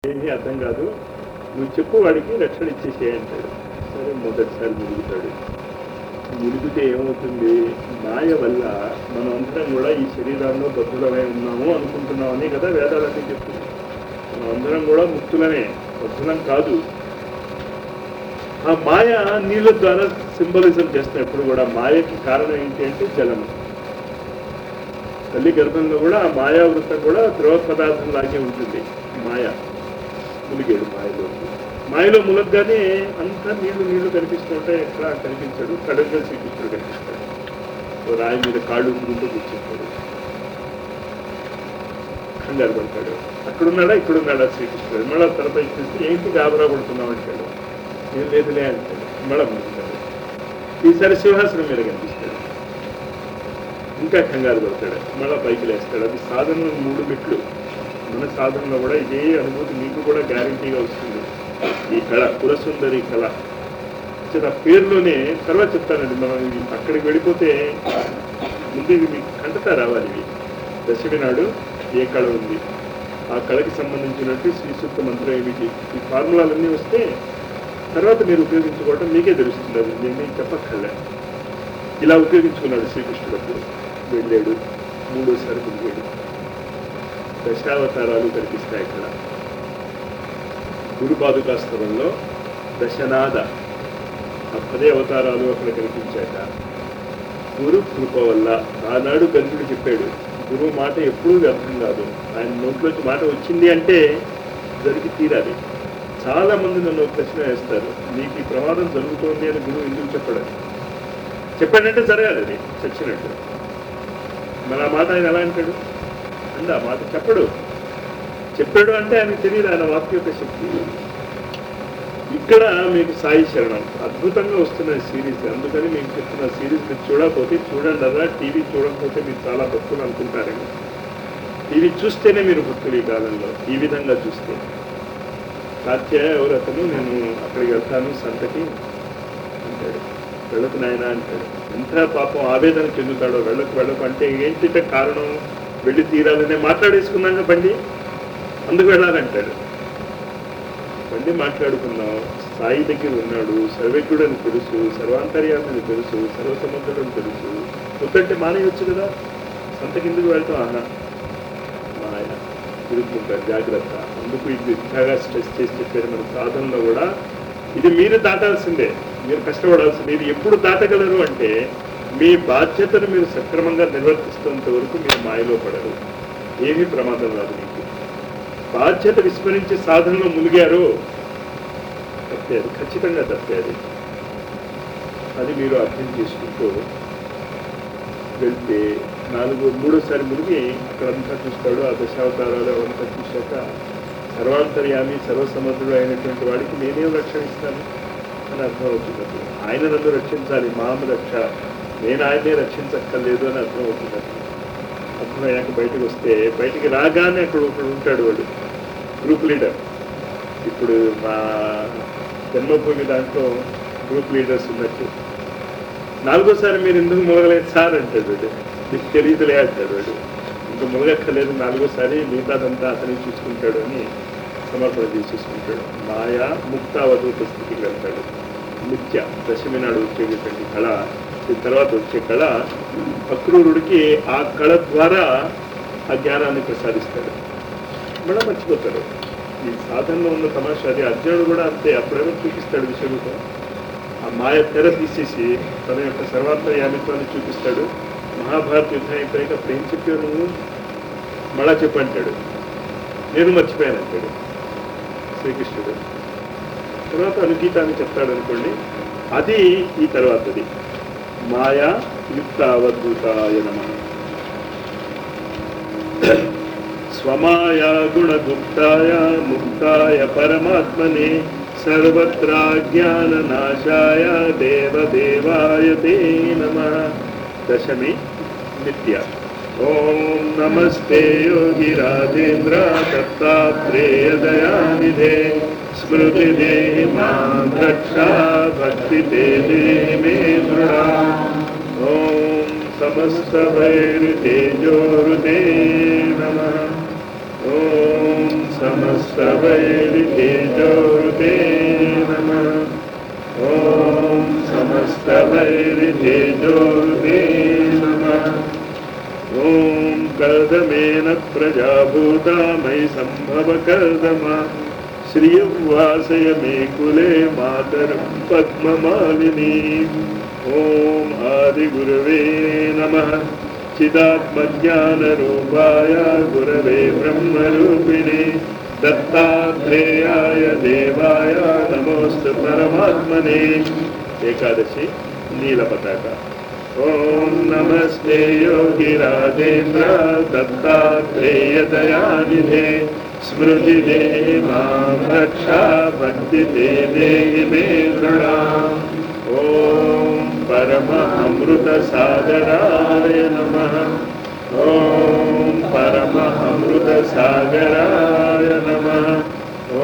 ఏమీ అర్థం కాదు నువ్వు చెప్పు వాడికి రక్షణ ఇచ్చేసేయి అంటాడు సరే మొదటిసారి మురుగుతాడు మునిగితే ఏమవుతుంది మాయ వల్ల మనం అందరం కూడా ఈ శరీరంలో బద్ధులమై ఉన్నాము అనుకుంటున్నామని కదా వేదాలన్నీ చెప్తుంది మనం అందరం కూడా ముక్తులమే బద్ధులం కాదు ఆ మాయ నీళ్ళ ద్వారా సింబలిజం చేస్తాం ఎప్పుడు కూడా మాయకి కారణం ఏంటి అంటే జలము తల్లి గర్భంలో కూడా ఆ మాయా వృత్తం కూడా ద్రవ పదార్థం లాగే ఉంటుంది మాయ మునిగాడు మాయలో మాయలో మునగ్గానే అంతా నీళ్లు నీళ్లు కనిపిస్తూ ఉంటాయి ఎక్కడ కనిపించడు కడుగుగా శ్రీకృష్ణుడు కనిపిస్తాడు ఓ రాయి మీద కాళ్ళు ఉంటుంటూ కూర్చుంటాడు కంగారు పడతాడు అక్కడున్నాడా ఇక్కడున్నాడా శ్రీకృష్ణుడు మళ్ళా తలపై చూస్తే ఏంటి గాబరా పడుతున్నావు అంటాడు ఏం లేదులే అంటాడు మళ్ళా ముందుతాడు ఈసారి సింహాసనం మీద కనిపిస్తాడు ఇంకా కంగారు పడతాడు మళ్ళా పైకి లేస్తాడు అది సాధనలో మూడు మెట్లు మన సాధనలో కూడా ఇదే అనుభూతి మీకు కూడా గ్యారంటీగా వస్తుంది ఈ కళ పురసుందరి కళ చిన్న పేరులోనే తర్వాత చెప్తానండి మనం ఇవి అక్కడికి వెళ్ళిపోతే ముందు ఇవి మీకు కంటతా రావాలి ఇవి దశమి నాడు ఏ కళ ఉంది ఆ కళకి సంబంధించినట్టు శ్రీసూక్త మంత్రం ఏమిటి ఈ ఫార్ములాలన్నీ వస్తే తర్వాత మీరు ఉపయోగించుకోవడం మీకే తెలుస్తుంది అది నేను మీకు చెప్పక్కర్లే ఇలా ఉపయోగించుకున్నాడు శ్రీకృష్ణుడు అప్పుడు వెళ్ళాడు మూడోసారి మునిగాడు దశావతారాలు కనిపిస్తాయి ఇక్కడ గురు పాదుకాస్తవంలో దశనాథ ఆ పదే అవతారాలు అక్కడ కనిపించాక గురు కృప వల్ల ఆనాడు గంధుడు చెప్పాడు గురువు మాట ఎప్పుడూ వ్యర్థం కాదు ఆయన నోట్లోంచి మాట వచ్చింది అంటే జరిగి తీరాలి చాలా మంది నన్ను ఒక ప్రశ్న వేస్తారు నీకు ఈ ప్రమాదం జరుగుతోంది అని గురువు ఎందుకు చెప్పడం చెప్పాడంటే జరగాలి అది చచ్చినట్టు మరి ఆ మాట ఆయన ఎలా అంటాడు అండి ఆ మాట చెప్పడు చెప్పాడు అంటే ఆయనకు తెలియదు ఆయన వాక్య యొక్క శక్తి ఇక్కడ మీకు సాయి శరణం అద్భుతంగా వస్తున్న సిరీస్ అందుకని మీకు చెప్తున్న సిరీస్ మీరు చూడకపోతే చూడండి అదా టీవీ చూడకపోతే మీరు చాలా భక్తులు అనుకుంటారేమో టీవీ చూస్తేనే మీరు భక్తులు ఈ కాలంలో ఈ విధంగా చూస్తే కాత్యాయ ఎవరు అతను నేను అక్కడికి వెళ్తాను సంతకి అంటాడు వెళ్ళకు నాయన అంటాడు ఎంత పాపం ఆవేదన చెందుతాడో వెళ్ళకు వెళ్ళకు అంటే ఏంటి కారణం వెళ్ళి తీరాలనే మాట్లాడేసుకున్నాక బండి అందుకు వెళ్ళాలంటాడు బండి మాట్లాడుకున్నాం సాయి దగ్గర ఉన్నాడు సర్వేజ్ఞుడు అని తెలుసు సర్వాంతర్యామని తెలుసు సర్వసముద్రుడు అని తెలుసు వద్దంటే మానేయొచ్చు కదా సంతకి ఎందుకు వెళ్తాం ఆహా మాయ తిరుగుతుంటారు జాగ్రత్త అందుకు ఇది ఇంతగా స్ట్రెస్ చేసి చెప్పారు మన సాధనలో కూడా ఇది మీరు దాటాల్సిందే మీరు కష్టపడాల్సిందే ఇది ఎప్పుడు దాటగలరు అంటే మీ బాధ్యతను మీరు సక్రమంగా నిర్వర్తిస్తున్నంత వరకు మీరు మాయలో పడరు ఏమీ ప్రమాదం రాదు మీకు బాధ్యత విస్మరించి సాధనలో మునిగారు తప్పేది ఖచ్చితంగా తప్పేది అది మీరు అర్థం చేసుకుంటూ వెళ్తే నాలుగు మూడోసారి మునిగి అక్కడంతా చూస్తాడు ఆ దశావతారాలు అవంతా చూశాక సర్వాంతర్యామి సర్వసమర్థుడు అయినటువంటి వాడికి నేనేం రక్షణ ఇస్తాను అని అర్థం అవుతుంది అప్పుడు. ఆయన నన్ను రక్షించాలి మామ రక్ష నేను ఆయనే రక్షించక్కర్లేదు అని అర్థం అవుతుంది అప్పుడు. అర్థమయ్యాక బయటకు వస్తే బయటికి రాగానే అక్కడ ఒకడు ఉంటాడు వాడు గ్రూప్ లీడర్ ఇప్పుడు మా జన్మభూమి దాంట్లో గ్రూప్ లీడర్స్ ఉన్నట్టు నాలుగోసారి మీరు ఎందుకు మొదలలేదు సార్ అంటాడు వాడు మీకు తెలియదులే అంటాడు వాడు ఇంకా మొదలెక్కలేదు నాలుగోసారి మిగతాదంతా అతనే చూసుకుంటాడు అని సమర్పణ చేసేసుకుంటాడు మాయా ముక్తావధూత స్థితికి వెళ్తాడు నిత్య దశమి నాడు వచ్చేటటువంటి కళ దీని తర్వాత వచ్చే కళ అక్రూరుడికి ఆ కళ ద్వారా ఆ జ్ఞానాన్ని ప్రసాదిస్తాడు మళ్ళీ మర్చిపోతాడు ఈ సాధనలో ఉన్న తమాషా అది అర్జునుడు కూడా అంతే అప్పుడేమో చూపిస్తాడు విషయంలో ఆ మాయ తెర తీసేసి తన యొక్క సర్వాంతర్యామిత్వాన్ని చూపిస్తాడు మహాభారత యుద్ధం అయిపోయాక అప్పుడు ఏం చెప్పావు నువ్వు మళ్ళా చెప్పంటాడు నేను మర్చిపోయాను అంటాడు శ్రీకృష్ణుడు తర్వాత అనుగీత అని చెప్తాడు అనుకోండి అది ఈ తర్వాతది మాయా యుక్తావధూతాయ నమ స్వమాయా గుణగుప్తాయ ముక్తాయ పరమాత్మనే సర్వత్రా జ్ఞాననాశాయ దేవదేవాయ తే నమ దశమి నిత్య ఓం నమస్తే యోగి రాజేంద్ర దత్తాత్రేయ దయానిధే స్మృతి దేహి మాం రక్షా భక్తి తే దేహి మే దృఢా ఓం సమస్త భైర్తేజోరుతే నమ ఓం समस्तवैरितेजोते नमः ॐ समस्तवैरितेजोते नमः ॐ कर्दमेन प्रजाभूता मयि सम्भव कर्दमा श्रियं वासय मे कुले मातरं पद्ममालिनी ॐ आदिगुरवे नमः चिदात्मज्ञानरूपाय गुरवे ब्रह्मरूपिणे दत्तात्रेयाय देवाय नमोऽस्तु परमात्मने एकादशी नीलपताका ॐ नमस्ते योगिराजेन्द्र दत्तात्रेयदयानिधे स्मृतिदे मां रक्षा भक्तिदे देहि मे दृढाम् ॐ परमअमृतसागराय नमः ॐ परमअमृतसागराय नमः ॐ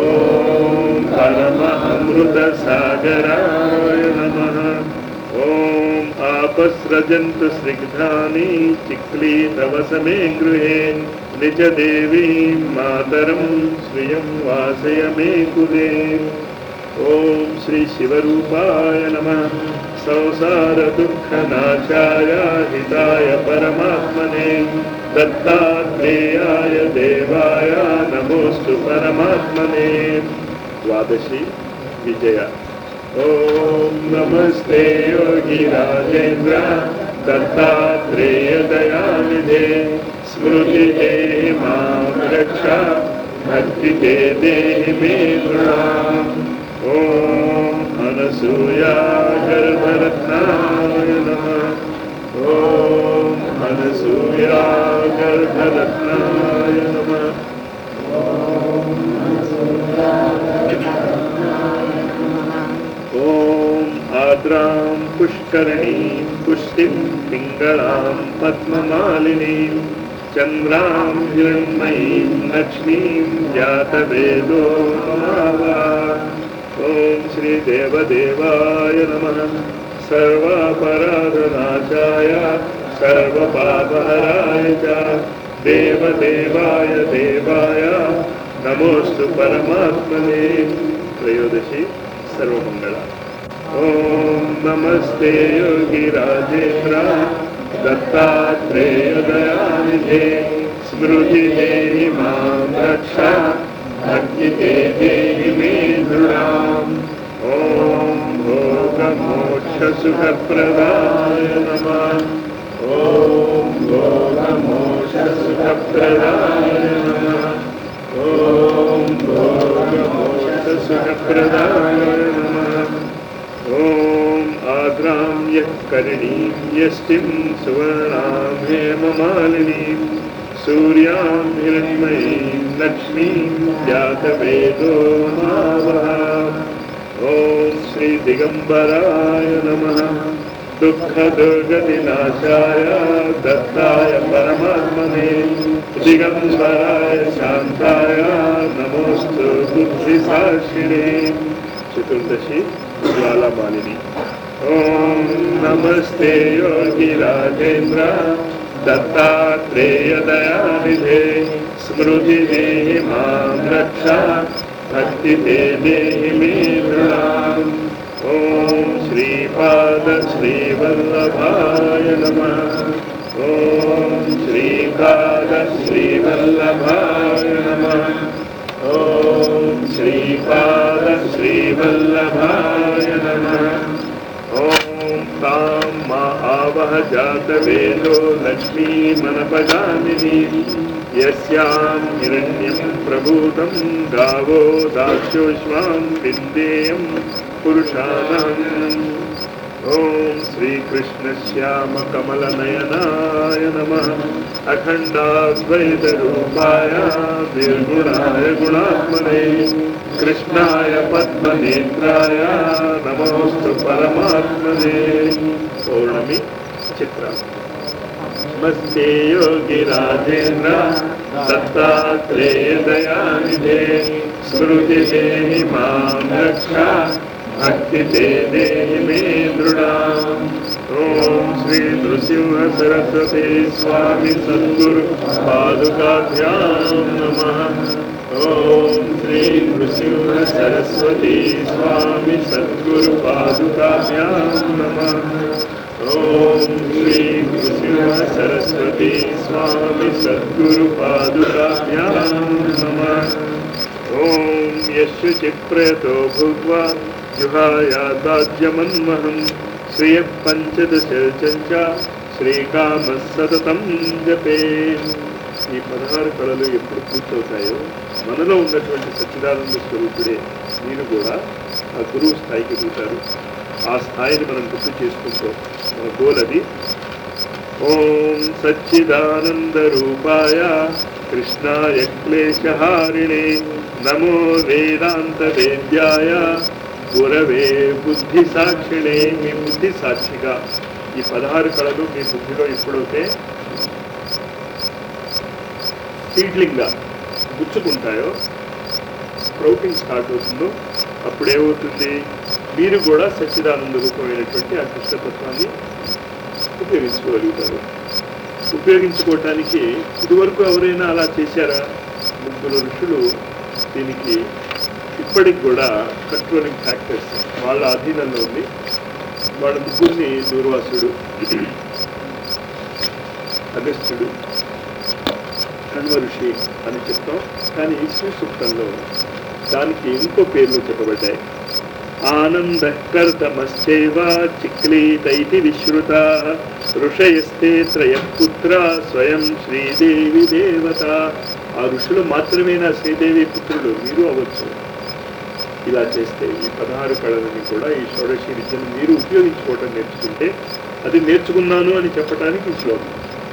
परमअमृतसागराय नमः ॐ आपस्रजन्तु स्निग्धानि चिक्लीतवसमे गृहे निजदेवीं मातरं श्रियं वासय मे कुले ॐ श्री शिवरूपाय नमः संसारदुःखनाशाय हिताय परमात्मने दत्तात्रेयाय देवाय नमोऽस्तु परमात्मने द्वादशी विजय ॐ नमस्ते योगिराजेन्द्र दत्तात्रेयदयानिधे स्मृतिते मां रक्षा भक्तिते देहि मे दृढाम् ॐ अनसूया गर्भरत्नाय नमः ॐ अनसूया गर्भरत्नाय नमः ॐ आद्रां पुष्करणीं पुष्टिं पिङ्गळां पद्ममालिनीं चन्द्रां हिरण्मयीं लक्ष्मीं जातवेदो नमावा ॐ श्रीदेवदेवाय नमः सर्वापराधनाशाय सर्वपापहराय च देवदेवाय देवाय नमोऽस्तु परमात्मने त्रयोदशी सर्वमङ्गल ॐ नमस्ते योगिराजेन्द्र दत्तात्रेयदयानिधे स्मृतिदेहि मां रक्षा भक्तिते देहि मे दृढाम् ॐ भोगमोक्षसुखप्रदाय नमः ॐ भोगमोक्षसुखप्रदाय नमः ॐ भोगमोक्षसुखप्रदाय नमः ॐ आद्रां यः करणीं यष्टिं सुवर्णां हेममालिनीं सूर्यां हिरण्मयीं लक्ष्मीं जातवेदो मावः ॐ श्रीदिगम्बराय नमः दुःखदुर्गतिनाशाय दत्ताय परमात्मने दिगम्बराय शान्ताय नमोऽस्तु बुद्धिसाक्षिणे चतुर्दशी ज्वालामालिनी ॐ नमस्ते योगिराजेन्द्र दत्तात्रेयदयानिधे स्मृतिदेहि मां रक्षा भक्तिते देहि मे दृढाम् ॐ श्रीपाद श्रीवल्लभाय नमः ॐ श्रीपाद श्रीवल्लभाय नमः ॐ श्रीपाद श्रीवल्लभाय नमः ॐ तां मा आवह जातवेदो लक्ष्मीमनपगामिनी यस्यां हिरण्यं प्रभूतं गावो दास्योष्मां विन्देयं पुरुषाणाम् ॐ श्रीकृष्णश्यामकमलनयनाय नमः अखण्डाद्वैतरूपाय निर्गुणाय गुणात्मने कृष्णाय पद्मनेत्राय नमोऽस्तु परमात्मने पौर्णमी चित्र नमस्ते योगिराजेन्द्र दत्तात्रेयदयानिधे स्मृतिदेहि मां रक्षा भक्तिते देहि मे दृढाम् ఓం శ్రీ నృసింహ సరస్వతి స్వామి సద్గురు పాదుకాభ్యాం నమ ఓం శ్రీ నృసింహ సరస్వతి స్వామి సద్గురు పాదుకాభ్యాం నమ ఓం శ్రీ నృసింహ సరస్వతి స్వామి సద్గురు పాదుకాభ్యాం నమ ఓం యస్సు చిప్రయతో భూత్వా జుహాయాదాజ్యమన్మహం శ్రియ పంచదశ శ్రీకామ సతతం జపే ఈ పదహారు కళలు ఎప్పుడు పూర్తవుతాయో మనలో ఉన్నటువంటి సచ్చిదానంద స్వరూపుడే మీరు కూడా ఆ గురువు స్థాయికి ఎదుగుతారు ఆ స్థాయిని మనం గుర్తు చేసుకుంటూ మన గోల్ అది ఓం సచ్చిదానంద రూపాయ కృష్ణాయ క్లేశహారిణే నమో వేదాంత వేద్యాయ గురవే బుద్ధి సాక్షిణే మీ బుద్ధి సాక్షిగా ఈ పదహారు కళలు మీ బుద్ధిలో ఎప్పుడైతే సీడ్లింగ్గా గుచ్చుకుంటాయో స్ప్రౌటింగ్ స్టార్ట్ అవుతుందో అప్పుడు ఏమవుతుంది మీరు కూడా సచ్చిదానంద రూపమైనటువంటి ఆ కృష్ణతత్వాన్ని ఉపయోగించుకోగలుగుతారు ఉపయోగించుకోవటానికి ఇదివరకు ఎవరైనా అలా చేశారా ముగ్గురు ఋషులు దీనికి ఇప్పటికి కూడా కంట్రోలింగ్ ఫ్యాక్టర్స్ వాళ్ళ అధీనంలో ఉంది వాళ్ళ ముగ్గురిని దూర్వాసుడు అగస్త్యుడు కణ్వ ఋషి అని చెప్తాం కానీ శ్రీ సూక్తంలో దానికి ఇంకో పేర్లు చెప్పబడ్డాయి ఆనంద కర్తమశ్చైవ చిక్లీతైతి విశ్రుత ఋషయస్తే త్రయపుత్ర స్వయం శ్రీదేవి దేవత ఆ ఋషులు మాత్రమేనా శ్రీదేవి పుత్రుడు మీరు అవ్వచ్చు ఇలా చేస్తే ఈ పదహారు కళలని కూడా ఈ షోడశి విద్యను మీరు ఉపయోగించుకోవటం నేర్చుకుంటే అది నేర్చుకున్నాను అని చెప్పడానికి ఈ శ్లోకం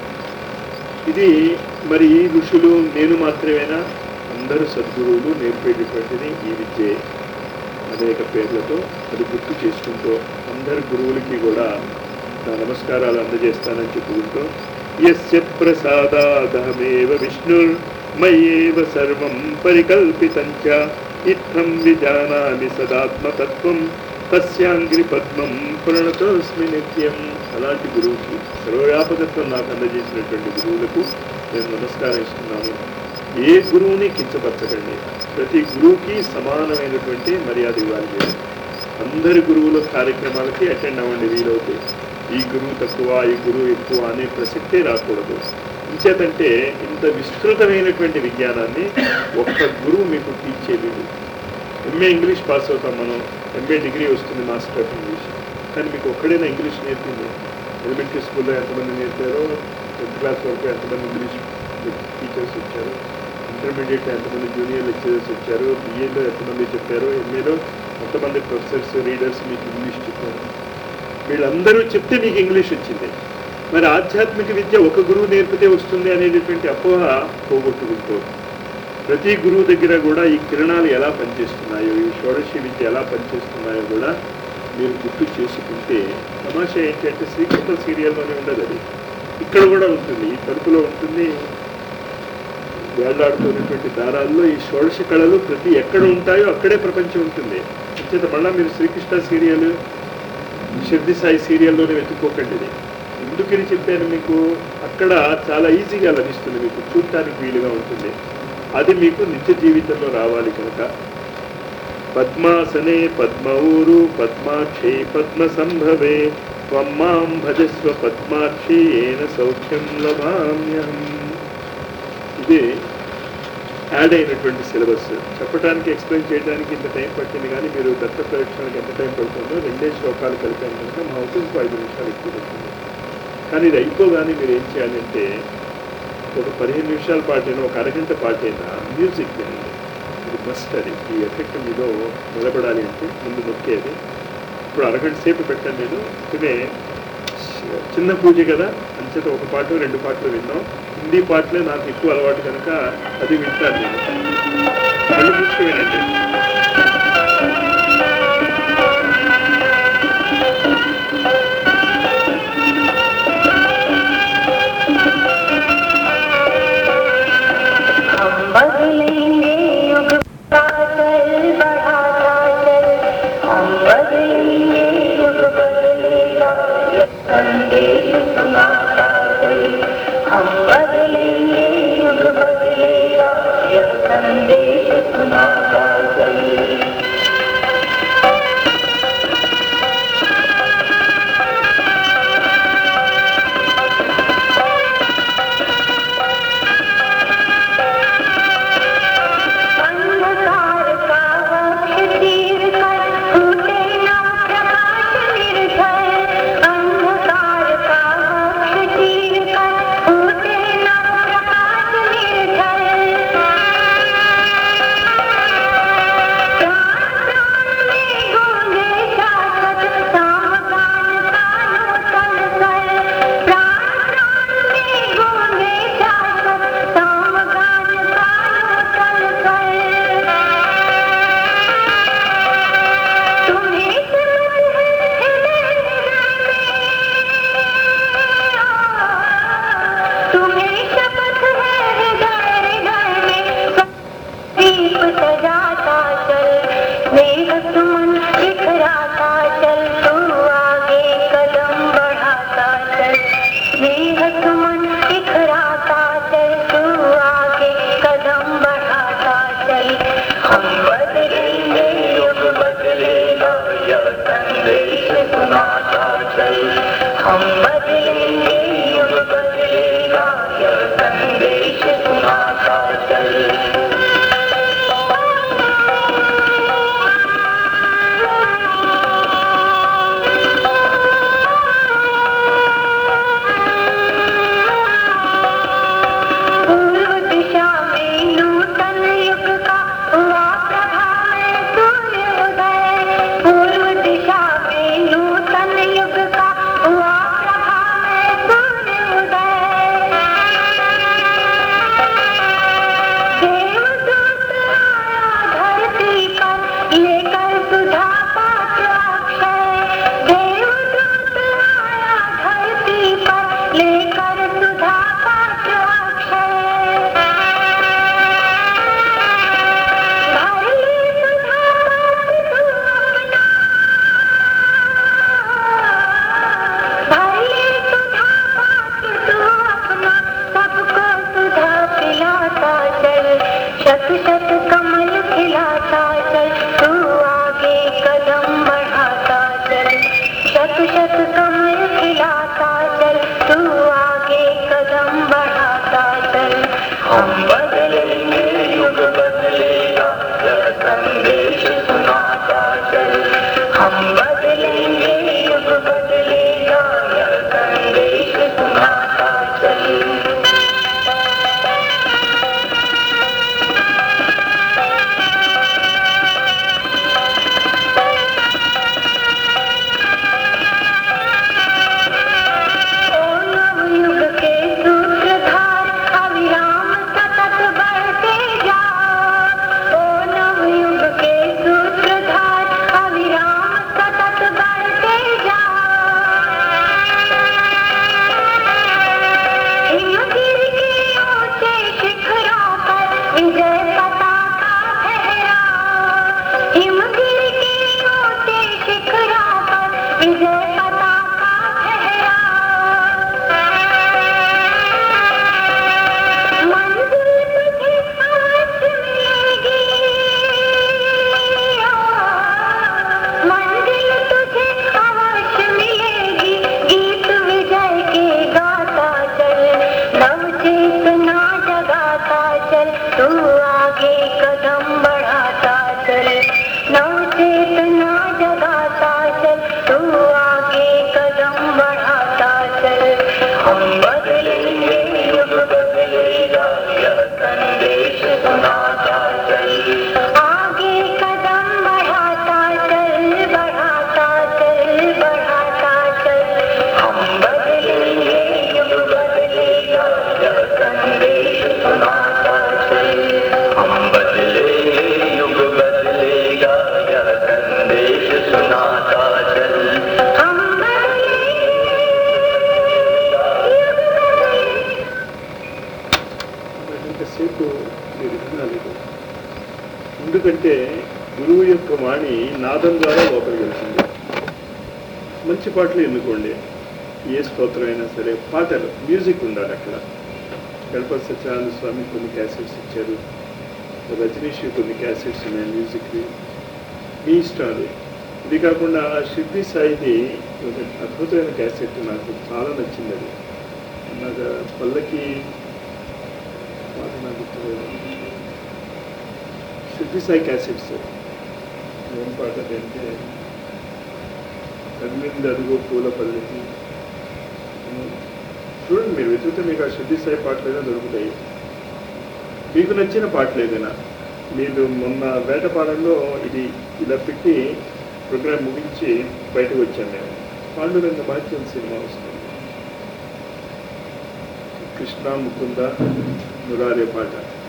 ఇది మరి ఈ ఋషులు నేను మాత్రమేనా అందరూ సద్గురువులు నేర్పేటటువంటిది ఈ విద్యే అనేక పేర్లతో అది గుర్తు చేసుకుంటూ అందరి గురువులకి కూడా నా నమస్కారాలు అందజేస్తానని చెప్పుకుంటూ యస్య ప్రసాదాదహమేవ విష్ణుర్ మయేవ సర్వం పరికల్పితం చ ఇత్థం విజానామి సదాత్మతత్వం తస్యాంగ్రి పద్మం ప్రణతోస్మి నిత్యం అలాంటి గురువుకి సర్వవ్యాపకత్వం నాకు అందజేసినటువంటి గురువులకు నేను నమస్కారం ఇస్తున్నాను ఏ గురువుని కించపరచకండి ప్రతి గురువుకి సమానమైనటువంటి మర్యాద ఇవ్వాలి మీరు అందరి గురువుల కార్యక్రమాలకి అటెండ్ అవ్వండి వీలవుతే ఈ గురువు తక్కువ ఈ గురువు ఎక్కువ అనే ప్రసక్తే రాకూడదు ఇంచేతంటే ఇంత విస్తృతమైనటువంటి విజ్ఞానాన్ని ఒక్క గురువు మీకు టీచ్ చేయలేదు ఎంఏ ఇంగ్లీష్ పాస్ అవుతాం మనం ఎంఏ డిగ్రీ వస్తుంది మాస్టర్ ఆఫ్ ఇంగ్లీష్ కానీ మీకు ఒక్కడైనా ఇంగ్లీష్ నేర్పింది ఎలిమెంటరీ స్కూల్లో ఎంతమంది నేర్పారో టెన్త్ క్లాస్ వరకు ఎంతమంది ఇంగ్లీష్ టీచర్స్ వచ్చారు ఇంటర్మీడియట్ ఎంతమంది జూనియర్ లెక్చరర్స్ వచ్చారు బిఏలో ఎంతమంది చెప్పారు ఎంఏలో ఎంతమంది ప్రొఫెసర్స్ రీడర్స్ మీకు ఇంగ్లీష్ చెప్పారు వీళ్ళందరూ చెప్తే మీకు ఇంగ్లీష్ వచ్చింది మరి ఆధ్యాత్మిక విద్య ఒక గురువు నేర్పితే వస్తుంది అనేటటువంటి అపోహ పోగొట్టుకుంటూ ప్రతి గురువు దగ్గర కూడా ఈ కిరణాలు ఎలా పనిచేస్తున్నాయో ఈ షోడశి విద్య ఎలా పనిచేస్తున్నాయో కూడా మీరు గుర్తు చేసుకుంటే తమాషా ఏంటంటే శ్రీకృష్ణ సీరియల్లోనే ఉండదు అది ఇక్కడ కూడా ఉంటుంది ఈ తలుపులో ఉంటుంది వేలాడుతున్నటువంటి దారాల్లో ఈ షోడశ కళలు ప్రతి ఎక్కడ ఉంటాయో అక్కడే ప్రపంచం ఉంటుంది అంచేత మళ్ళా మీరు శ్రీకృష్ణ సీరియల్ షిర్ది సాయి సీరియల్లోనే వెతుక్కోకండి ఇది ఎందుకని చెప్పాను మీకు అక్కడ చాలా ఈజీగా లభిస్తుంది మీకు చూడటానికి వీలుగా ఉంటుంది అది మీకు నిత్య జీవితంలో రావాలి కనుక పద్మాసనే పద్మౌరు పద్మాక్షి పద్మ సంభవే త్వం మాం భజస్వ పద్మాక్షి ఏన సౌఖ్యం లభామ్యహం ఇది యాడ్ అయినటువంటి సిలబస్ చెప్పడానికి ఎక్స్ప్లెయిన్ చేయడానికి ఇంత టైం పట్టింది కానీ మీరు దత్త ప్రదక్షిణలకు ఎంత టైం పడుతుందో రెండే శ్లోకాలు కలిపాను కనుక మా అవుతుంది ఐదు నిమిషాలు ఎక్కువ పడుతుంది కానీ ఇది అయిపోగానే మీరు ఏం చేయాలంటే ఒక పదిహేను నిమిషాల పాటైనా ఒక అరగంట పాటైనా మ్యూజిక్ వినండి ఇది మస్ట్ అది ఈ ఎఫెక్ట్ మీలో నిలబడాలి అంటే ముందు నొక్కేది ఇప్పుడు అరగంట సేపు పెట్టాను నేను ఇదే చిన్న పూజ కదా అంచేత ఒక పాట రెండు పాటలు విన్నాం హిందీ పాటలే నాకు ఎక్కువ అలవాటు కనుక అది వింటాను నేను కళ్ళు మూసుకు వినండి हम बदलेंगे युग का चल बढ़ाता चल हम बदलेंगे युग बदलेगा అంటే గురువు యొక్క వాణి నాదం ద్వారా లోపలికి వెళ్తుంది మంచి పాటలు ఎన్నుకోండి ఏ స్తోత్రం అయినా సరే పాటలు మ్యూజిక్ ఉండాలి అక్కడ గణపతి సత్యనారాయణ స్వామి కొన్ని క్యాసెట్స్ ఇచ్చారు రజనీష్ కొన్ని క్యాసెట్స్ ఉన్నాయి మ్యూజిక్వి మీ ఇష్టం అది ఇది కాకుండా షిర్డి సాయిది ఒక అద్భుతమైన క్యాసెట్ నాకు చాలా నచ్చింది అది నాకు పల్లకి పాట నాకు గుర్తులేదు. షిర్డి సాయి క్యాసెట్స్ ఏం పాట అది అంటే కదిలింది అడుగు పూల పల్లకి చూడండి మీరు వెతుకుతే మీకు ఆ షిర్డి సాయి పాటలు ఏదైనా దొరుకుతాయి మీకు నచ్చిన పాటలు ఏదైనా మీరు మొన్న వేటపాలెంలో ఇది ఇలా పెట్టి ప్రోగ్రామ్ ముగించి బయటకు వచ్చాను నేను పాండురంగ బాధ్యం సినిమా వస్తుంది కృష్ణ ముకుంద మురారి పాట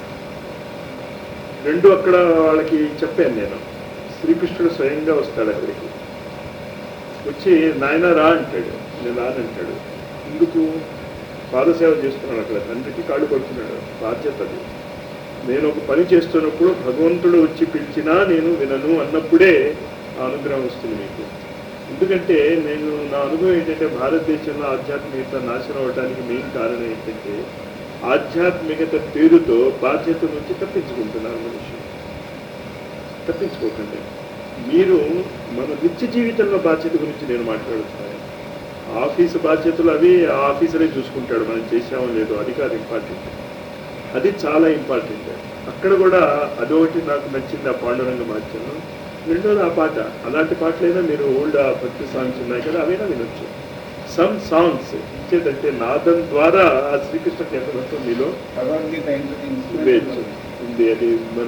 రెండు అక్కడ వాళ్ళకి చెప్పాను నేను శ్రీకృష్ణుడు స్వయంగా వస్తాడు అక్కడికి వచ్చి నాయన రా అంటాడు నేను రానంటాడు ఎందుకు పాదసేవ చేస్తున్నాడు అక్కడ తండ్రికి కాళ్ళు పడుతున్నాడు బాధ్యత అది నేను ఒక పని చేస్తున్నప్పుడు భగవంతుడు వచ్చి పిలిచినా నేను వినను అన్నప్పుడే ఆ అనుగ్రహం వస్తుంది మీకు ఎందుకంటే నేను నా అనుభవం ఏంటంటే భారతదేశంలో ఆధ్యాత్మికత నాశనం అవడానికి మెయిన్ కారణం ఏంటంటే ఆధ్యాత్మికత పేరుతో బాధ్యత నుంచి తప్పించుకుంటున్నారు మనిషి తప్పించుకోకండి మీరు మన నిత్య జీవితంలో బాధ్యత గురించి నేను మాట్లాడుతున్నాను ఆఫీసు బాధ్యతలు అవి ఆ ఆఫీసరే చూసుకుంటాడు మనం చేసామో లేదో అది కాదు ఇంపార్టెంట్ అది చాలా ఇంపార్టెంట్ అక్కడ కూడా అదొకటి నాకు నచ్చింది ఆ పాండురంగ బాధ్యతలు రెండోది ఆ పాట అలాంటి పాటలైనా మీరు ఓల్డ్ ఆ భక్తి సాంగ్స్ ఉన్నాయి కదా అవైనా వినొచ్చు సమ్ సాంగ్స్ ఇచ్చేదంటే నాదం ద్వారా ఆ శ్రీకృష్ణ కేంద్రంతో మీలో భగవద్గీత వేయచ్చు ఉంది అది మన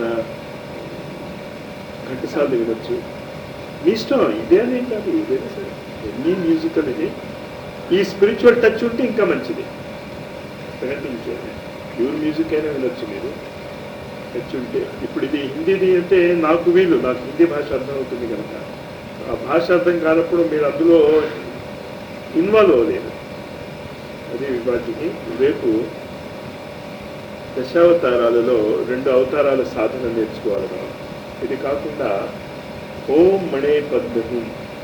ఘంటసాల వినొచ్చు మీ ఇష్టం ఇదే అని కాదు ఇదేనా సరే ఎన్ని మ్యూజికల్ ఇది ఈ స్పిరిచువల్ టచ్ ఉంటే ఇంకా మంచిది ఎందుకంటే ఇంకేమే ప్యూర్ మ్యూజిక్ అయినా వినొచ్చు మీరు టచ్ ఉంటే ఇప్పుడు ఇది హిందీది అంటే నాకు వీలు నాకు హిందీ భాష అర్థం అవుతుంది కనుక ఆ భాష అర్థం కానప్పుడు మీరు అందులో ఇన్వాల్వ్ అవ్వలేదు అది వాటికి రేపు దశావతారాలలో రెండు అవతారాల సాధన నేర్చుకోవాలి మనం ఇది కాకుండా ఓం మణే పద్మహు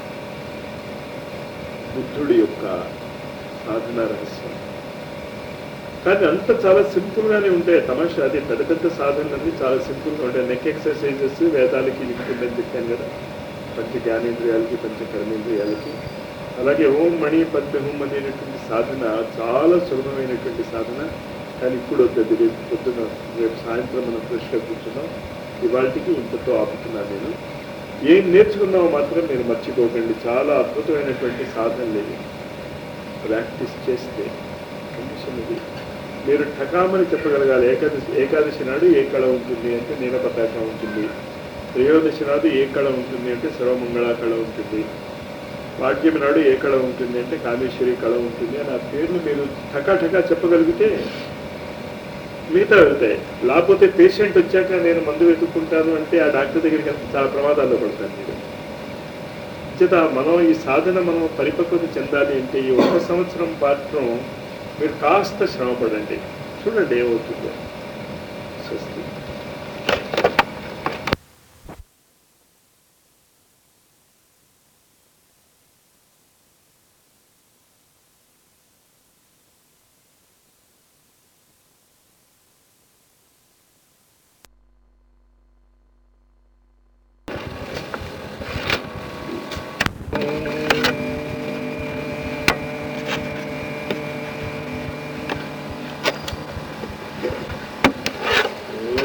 బుద్ధుడి యొక్క సాధన రహస్యం కానీ అంత చాలా సింపుల్ గానే ఉంటాయి తమాషా అది పెద్ద పెద్ద సాధనలన్నీ చాలా సింపుల్ గా ఉంటాయి నెక్ ఎక్సర్సైజెస్ వేదాలకి లింకుందని చెప్పాను కదా పంచ జ్ఞానేంద్రియాలకి పంచ కర్మేంద్రియాలకి అలాగే ఓం మణి పద్మహం అనేటటువంటి సాధన చాలా సులభమైనటువంటి సాధన కానీ ఇప్పుడు వద్దు రేపు పొద్దున రేపు సాయంత్రం మనం ఫ్రెష్గా కూర్చున్నాం ఇవాళకి ఇంతతో ఆపుతున్నాను నేను ఏం నేర్చుకున్నామో మాత్రం మీరు మర్చిపోకండి చాలా అద్భుతమైనటువంటి సాధనలు ఇవి ప్రాక్టీస్ చేస్తే కండిషన్ ఇది మీరు ఠకామని చెప్పగలగాలి ఏకాదశి ఏకాదశి నాడు ఏ కళ ఉంటుంది అంటే నీల పతాక ఉంటుంది త్రయోదశి నాడు ఏ కళ ఉంటుంది అంటే సర్వమంగళ కళ ఉంటుంది భాగ్యం నాడు ఏ కళ ఉంటుంది అంటే కామేశ్వరి కళ ఉంటుంది అని ఆ పేర్లు మీరు ఠకా ఠకా చెప్పగలిగితే మిగతా వెళ్తాయి లేకపోతే పేషెంట్ వచ్చాక నేను మందు వెతుక్కుంటాను అంటే ఆ డాక్టర్ దగ్గరికి వెళ్తే చాలా ప్రమాదాల్లో పడతాను మీరు చేత మనం ఈ సాధన మనం పరిపక్వత చెందాలి అంటే ఈ ఒక సంవత్సరం మాత్రం మీరు కాస్త శ్రమపడండి చూడండి ఏమవుతుందో స్వస్తి ఓం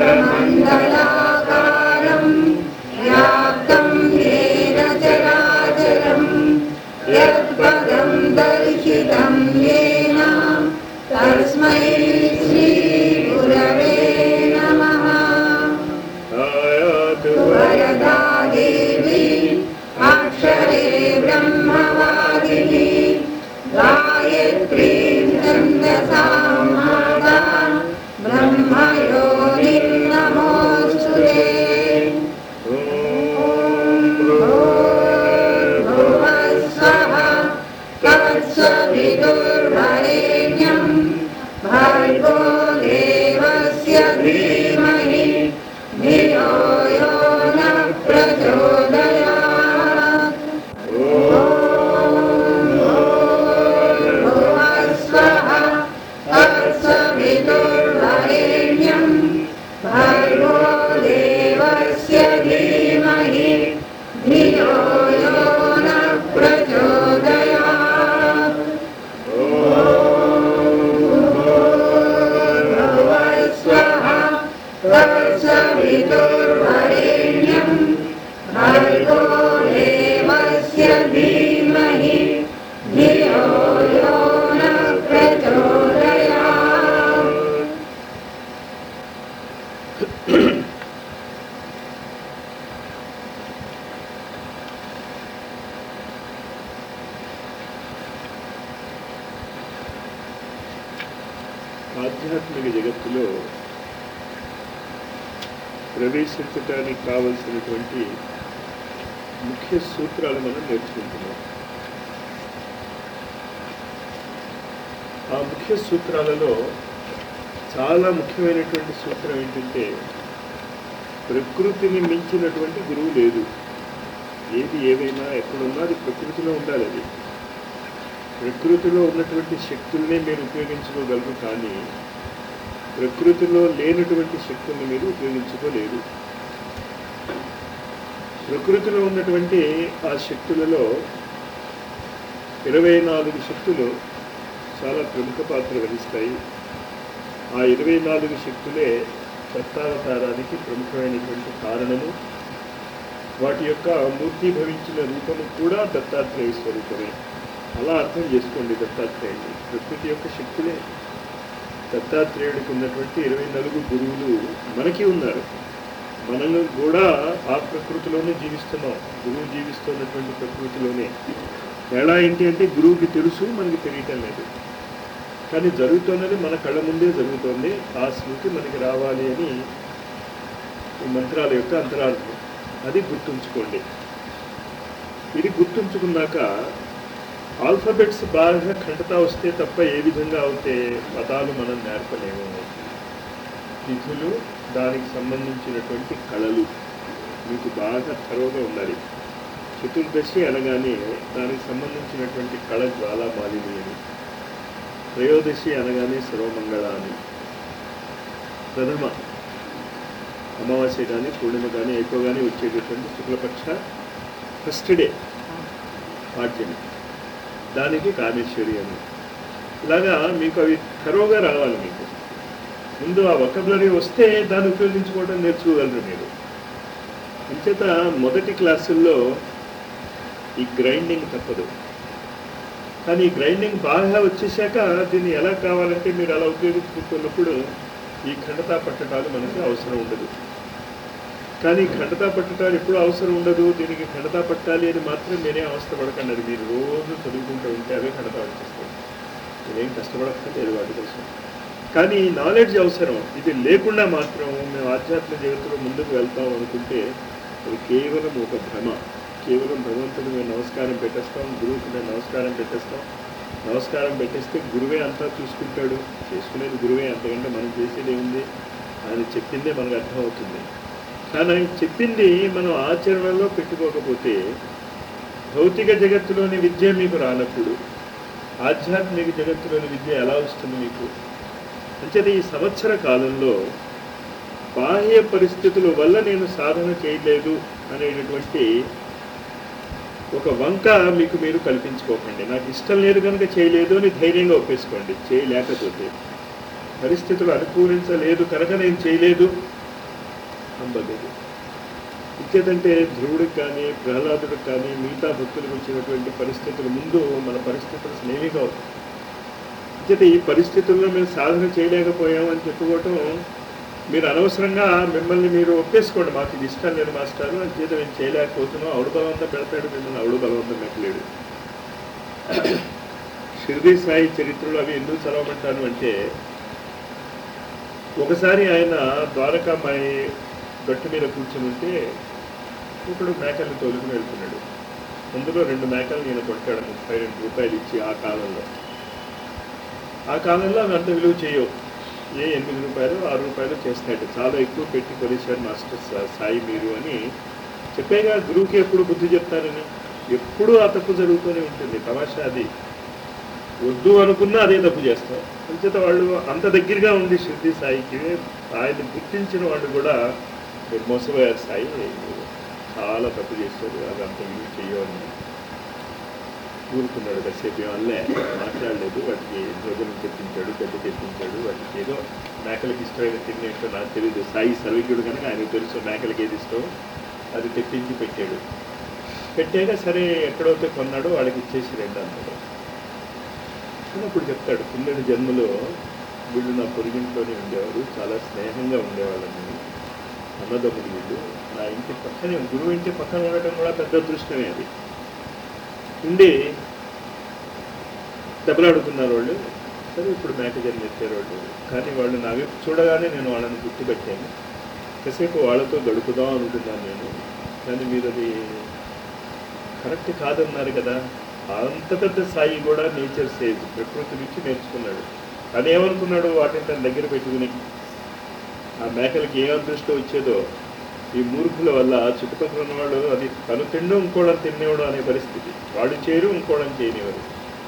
चक्रमण्डलाकारम् व्याप्तम् येन चराचरम् यत्पदम् दर्शितम् येन तस्मै श्रीगुरवे नमः आयातु वरदा देवी अक्षरे ब्रह्मवादिनी गायत्रीं छन्दसां माता ब्रह्मयोनिर्नमोऽस्तु ते ॐ भूर्भुवः भुवस्वः तत्सवितुर्वरेण्यम् भर्गो देवस्य धीमहि धियो यो न प्रचोदयात् भुवस्वः तत्सवितुर्वरेण्यम् भर्गो देवस्य धीमहि धियो यो न प्रचोदयात् भुवस्वः तत्सवितुर्वरेण्यम् भर्गो देवस्य धीमहि धियो यो न प्रचोदयात् ఆధ్యాత్మిక జగత్తులో ప్రవేశించడానికి కావలసినటువంటి ముఖ్య సూత్రాలు మనం నేర్చుకుంటున్నాం ఆ ముఖ్య సూత్రాలలో చాలా ముఖ్యమైనటువంటి సూత్రం ఏంటంటే ప్రకృతిని మించినటువంటి గురువు లేదు ఏది ఏవైనా ఎక్కడున్నా అది ప్రకృతిలో ఉండాలి అది ప్రకృతిలో ఉన్నటువంటి శక్తుల్నే మీరు ఉపయోగించుకోగలరు కానీ ప్రకృతిలో లేనటువంటి శక్తుల్ని మీరు ఉపయోగించుకోలేరు ప్రకృతిలో ఉన్నటువంటి ఆ శక్తులలో ఇరవై నాలుగు శక్తులు చాలా ప్రముఖ పాత్ర వహిస్తాయి ఆ ఇరవై నాలుగు శక్తులే దత్తావతారానికి ప్రముఖమైనటువంటి కారణము వాటి యొక్క మూర్తిభవించిన రూపము కూడా దత్తాత్రేయ స్వరూపమే అలా అర్థం చేసుకోండి దత్తాత్రేయుడు ప్రకృతి యొక్క శక్తులే దత్తాత్రేయుడికి ఉన్నటువంటి ఇరవై నాలుగు గురువులు మనకి ఉన్నారు మనం కూడా ఆ ప్రకృతిలోనే జీవిస్తున్నాం గురువు జీవిస్తున్నటువంటి ప్రకృతిలోనే తేడా ఏంటి అంటే గురువుకి తెలుసు మనకి తెలియటం లేదు కానీ జరుగుతున్నది మన కళ్ళ ముందే జరుగుతోంది ఆ స్మృతి మనకి రావాలి అని ఈ మంత్రాల యొక్క అంతరార్థం అది గుర్తుంచుకోండి ఇది గుర్తుంచుకున్నాక ఆల్ఫాబెట్స్ బాగా ఖండతా వస్తే తప్ప ఏ విధంగా అవుతే పదాలు మనం నేర్పలేము తిథులు దానికి సంబంధించినటువంటి కళలు మీకు బాగా తరువుగా ఉండాలి చతుర్దశి అనగానే దానికి సంబంధించినటువంటి కళ జ్వాలామాలిని అని త్రయోదశి అనగానే సర్వమంగళ అని ప్రథమ అమావాస్య కానీ పూర్ణిమ కానీ ఎక్కువగానే వచ్చేటటువంటి శుక్లపక్ష ఫస్ట్ డే పాడ్యమి దానికి కామేశ్వరి అని ఇలాగా మీకు అవి తరువుగా రావాలి మీకు ముందు ఆ వొకబులరీ వస్తే దాన్ని ఉపయోగించుకోవడం నేర్చుకోగలరు మీరు అంచేత మొదటి క్లాసుల్లో ఈ గ్రైండింగ్ తప్పదు కానీ ఈ గ్రైండింగ్ బాగా వచ్చేసాక దీన్ని ఎలా కావాలంటే మీరు అలా ఉపయోగించుకుంటున్నప్పుడు ఈ ఖండతా పట్టటాలు మనకి అవసరం ఉండదు కానీ ఖండతా పట్టటాలు ఎప్పుడు అవసరం ఉండదు దీనికి ఖండతా పట్టాలి అని మాత్రం నేనే అవస్థ పడకండి అది మీరు రోజు చదువుకుంటూ ఉంటే అవే ఖండతా వచ్చేస్తాయి మీరేం కష్టపడక్కర్లేదు వాటి కోసం కానీ నాలెడ్జ్ అవసరం ఇది లేకుండా మాత్రం మేము ఆధ్యాత్మిక జగత్తులో ముందుకు వెళ్తాం అనుకుంటే అది కేవలం ఒక భ్రమ కేవలం భగవంతుడు మేము నమస్కారం పెట్టేస్తాం గురువుకి మేము నమస్కారం పెట్టేస్తాం నమస్కారం పెట్టేస్తే గురువే అంతా చూసుకుంటాడు చేసుకునేది గురువే అంతకంటే మనం చేసేది ఏముంది ఆయన చెప్పిందే మనకు అర్థమవుతుంది కానీ ఆయన చెప్పింది మనం ఆచరణలో పెట్టుకోకపోతే భౌతిక జగత్తులోని విద్య మీకు రానప్పుడు ఆధ్యాత్మిక జగత్తులోని విద్య ఎలా వస్తుంది మీకు అంచేత ఈ సంవత్సర కాలంలో బాహ్య పరిస్థితుల వల్ల నేను సాధన చేయలేదు అనేటటువంటి ఒక వంక మీకు మీరు కల్పించుకోకండి నాకు ఇష్టం లేదు కనుక చేయలేదు అని ధైర్యంగా ఒప్పేసుకోండి చేయలేకపోతే పరిస్థితులు అనుకూలించలేదు కనుక నేను చేయలేదు సంబంధించి ఇచ్చేదంటే ధ్రువుడికి కానీ ప్రహ్లాదుడికి కానీ మిగతా భక్తులకు వచ్చినటువంటి పరిస్థితుల ముందు మన పరిస్థితులు స్నేహి కావు ఇచ్చేత ఈ పరిస్థితుల్లో మేము సాధన చేయలేకపోయాం అని చెప్పుకోవటం మీరు అనవసరంగా మిమ్మల్ని మీరు ఒప్పేసుకోండి మాకు ఇది ఇష్టం లేదు మాస్టారు అని చేత మేము చేయలేకపోతున్నాం అవుడు బలవంతం పెడతాడు మిమ్మల్ని అవుడు బలవంతం పెట్టలేడు షిర్దీ సాయి చరిత్రలు అవి ఎందుకు చదవమంటాను అంటే ఒకసారి ఆయన ద్వారకామాయి గట్టు మీద కూర్చుని ఉంటే ఒకడు మేకల్ని తోలుకుని వెళ్తున్నాడు అందులో రెండు మేకలు నేను కొట్టాడు ముప్పై రెండు రూపాయలు ఇచ్చి ఆ కాలంలో ఆ కాలంలో అవి అంత విలువ చేయవు ఏ ఎనిమిది రూపాయలు ఆరు రూపాయలు చేస్తాడు చాలా ఎక్కువ పెట్టి కొలిచారు మాస్టర్ సా- సాయి మీరు అని చెప్పేగా గురువుకి ఎప్పుడు బుద్ధి చెప్తారని ఎప్పుడూ ఆ తప్పు జరుగుతూనే ఉంటుంది తమాషా అది వద్దు అనుకున్నా అదే తప్పు చేస్తాం అంచేత వాళ్ళు అంత దగ్గరగా ఉంది శుద్ధి సాయికి ఆయన గుర్తించిన వాళ్ళు కూడా మీరు మోసపోయారు సాయి మీరు చాలా తప్పు చేశారు అది అంత విలువ చెయ్యని ఊరుకున్నాడు కాసేపు వల్లే మాట్లాడలేదు వాటికి భోజనం తెప్పించాడు గడ్డి తెప్పించాడు వాటికి ఏదో మేకలకి ఇష్టమైన తిండి ఏంటో నాకు తెలియదు సాయి సర్వజ్ఞుడు కనుక ఆయనకు తెలుసు మేకలకి ఏది ఇష్టం అది తెప్పించి పెట్టాడు పెట్టాక సరే ఎక్కడైతే కొన్నాడో వాళ్ళకి ఇచ్చేసి రెండు అన్నాడు అప్పుడు చెప్తాడు పిల్లడి జన్మలో వీళ్ళు నా పొరుగింట్లోనే ఉండేవారు చాలా స్నేహంగా ఉండేవాళ్ళని అన్నదమ్ముడు వీళ్ళు నా ఇంటి పక్కనే గురువు ఇంటి పక్కన ఉండటం కూడా పెద్ద అదృష్టమే అది ఉండి దెబ్బలాడుకున్నారు వాళ్ళు సరే ఇప్పుడు మేక జన్మ ఎత్తారు వాళ్ళు కానీ వాళ్ళు నా వైపు చూడగానే నేను వాళ్ళని గుర్తుపెట్టాను కాసేపు వాళ్ళతో గడుపుదాం అనుకున్నాను నేను కానీ మీరు అది కరెక్ట్ కాదన్నారు కదా అంత పెద్ద స్థాయి కూడా నేచర్ సేజ్ ప్రకృతి నుంచి నేర్చుకున్నాడు అది ఏమనుకున్నాడు వాటిని తన దగ్గర పెట్టుకుని ఆ మేకలకి ఏ అదృష్టం వచ్చేదో ఈ మూర్ఖుల వల్ల చుట్టుపక్కల ఉన్నవాళ్ళు అది తను తిండు ఇంకోవడం తినేవాడు అనే పరిస్థితి వాడు చేరు ఇంకోవడం చేయనివారు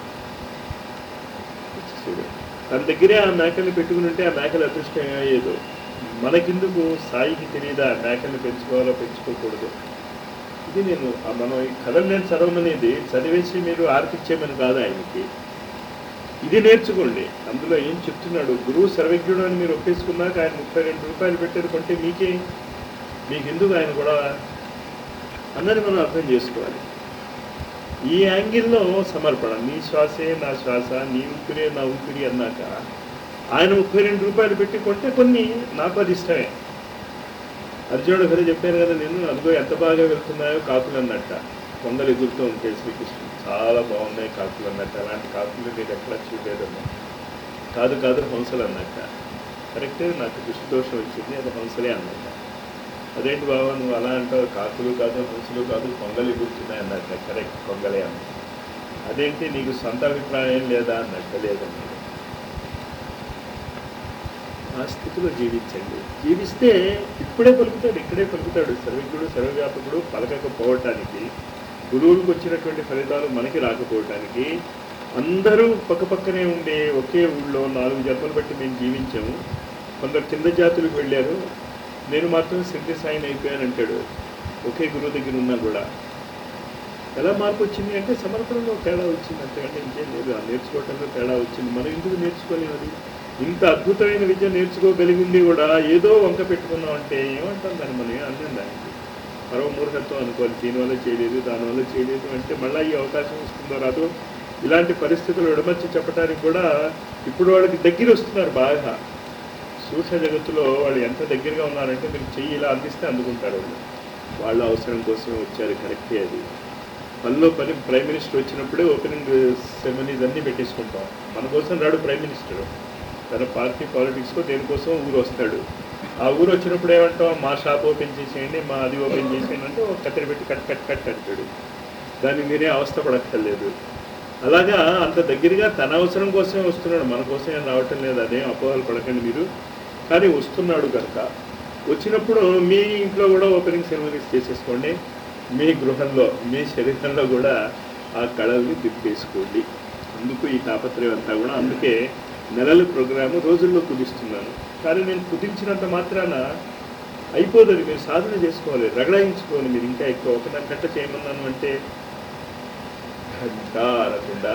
చూడు తన దగ్గరే ఆ మేకల్ని పెట్టుకుని ఉంటే ఆ మేకల అదృష్టం అయ్యేదో మనకెందుకు సాయికి తెలియదా ఆ మేకల్ని పెంచుకోవాలో పెంచుకోకూడదు ఇది నేను ఆ మనం ఈ కథలు నేను చదవమనేది చదివేసి మీరు ఆర్పిచ్చేమని కాదు ఆయనకి ఇది నేర్చుకోండి అందులో ఏం చెప్తున్నాడు గురువు సర్వజ్ఞుడు అని మీరు ఒప్పేసుకున్నాక ఆయన ముప్పై రెండు రూపాయలు పెట్టారు కొంటే మీకే మీకు ఎందుకు ఆయన కూడా అన్నది మనం అర్థం చేసుకోవాలి ఈ యాంగిల్లో సమర్పణ నీ శ్వాసే నా శ్వాస నీ ఊపిరే నా ఊపిరి అన్నాక ఆయన ముప్పై రెండు రూపాయలు పెట్టి కొంటే కొన్ని నాకు అది ఇష్టమే అర్జునుడు ఒకరు చెప్పాను కదా నేను అదిగో ఎంత బాగా వెళ్తున్నాయో కాకులు అన్నట్ట కొందరు ఎదురుతూ ఉంటాయి శ్రీకృష్ణుడు చాలా బాగున్నాయి కాకులు అన్నట్టు అలాంటి కాకులు మీరు ఎక్కడ చూడలేదమ్మా కాదు కాదు హంసలు అన్నట్ట కరెక్టే నాకు దృష్టి దోషం వచ్చింది అది హంసలే అన్నట్ట అదేంటి బాబా నువ్వు అలా అంటావు కాకులు కాదు హంసలు కాదు కొంగలు ఎగురుతున్నాయి అన్నట్ట కరెక్ట్ కొంగలే అన్న అదేంటి నీకు సొంత అభిప్రాయం లేదా అన్నట్టు లేదన్నట్టు ఆ స్థితిలో జీవించండి జీవిస్తే ఇప్పుడే పలుకుతాడు ఇక్కడే పలుకుతాడు సర్వజ్ఞుడు సర్వవ్యాపకుడు పలకకపోవటానికి గురువులకు వచ్చినటువంటి ఫలితాలు మనకి రాకపోవటానికి అందరూ పక్కపక్కనే ఉండే ఒకే ఊళ్ళో నాలుగు జన్మలు బట్టి మేము జీవించాము కొందరు కింద జాతులకు వెళ్ళారు నేను మాత్రం సిద్ధి సాయిని అయిపోయాను అంటాడు ఒకే గురువు దగ్గర ఉన్నా కూడా ఎలా మార్పు వచ్చింది అంటే సమర్పణలో తేడా వచ్చింది అంతకంటే ఇంకేం లేదు ఆ నేర్చుకోవటంలో తేడా వచ్చింది మనం ఎందుకు నేర్చుకోలేము అది ఇంత అద్భుతమైన విద్య నేర్చుకోగలిగింది కూడా ఏదో వంక పెట్టుకున్నాం అంటే ఏమంటాం దాన్ని మనం ఏం అన్నాం దానికి పరమ మూర్ఖత్వం అనుకోవాలి దీనివల్ల చేయలేదు దానివల్ల చేయలేదు అంటే మళ్ళీ ఈ అవకాశం వస్తుందో రాదో ఇలాంటి పరిస్థితులు విడమర్చి చెప్పడానికి కూడా ఇప్పుడు వాళ్ళకి దగ్గర వస్తున్నారు బాగా సూక్ష్మ జగత్తులో వాళ్ళు ఎంత దగ్గరగా ఉన్నారంటే మీరు చెయ్యి ఇలా అందిస్తే అందుకుంటారు వాళ్ళు వాళ్ళ అవసరం కోసం వచ్చారు కరెక్టే అది పనిలో పని ప్రైమ్ మినిస్టర్ వచ్చినప్పుడే ఓపెనింగ్ సెరమనీస్ అన్నీ పెట్టేసుకుంటాం మన కోసం రాడు ప్రైమ్ మినిస్టర్ తన పార్టీ పాలిటిక్స్కో దేనికోసం ఊరు వస్తాడు ఆ ఊరు వచ్చినప్పుడు ఏమంటాం మా షాప్ ఓపెన్ చేసేయండి మా అది ఓపెన్ చేసేయండి అంటే ఒక కత్తెర పెట్టి కట్ కట్ కట్ అంటాడు దాన్ని మీరే అవస్థ పడక్కర్లేదు అలాగా అంత దగ్గరగా తన అవసరం కోసమే వస్తున్నాడు మన కోసం ఏం రావటం లేదు అదేం అపోహలు పడకండి మీరు కానీ వస్తున్నాడు కనుక వచ్చినప్పుడు మీ ఇంట్లో కూడా ఓపెనింగ్ సెరమనీస్ చేసేసుకోండి మీ గృహంలో మీ శరీరంలో కూడా ఆ కళల్ని తిప్పేసుకోండి అందుకు ఈ తాపత్రయం అంతా కూడా అందుకే నెలల ప్రోగ్రాము రోజుల్లో కుదిస్తున్నాను కానీ నేను కుదించినంత మాత్రాన అయిపోతుంది మీరు సాధన చేసుకోవాలి రగడాయించుకోవాలి మీరు ఇంకా ఎక్కువ ఒక గంట చేయమన్నాను అంటే గంట అనకుండా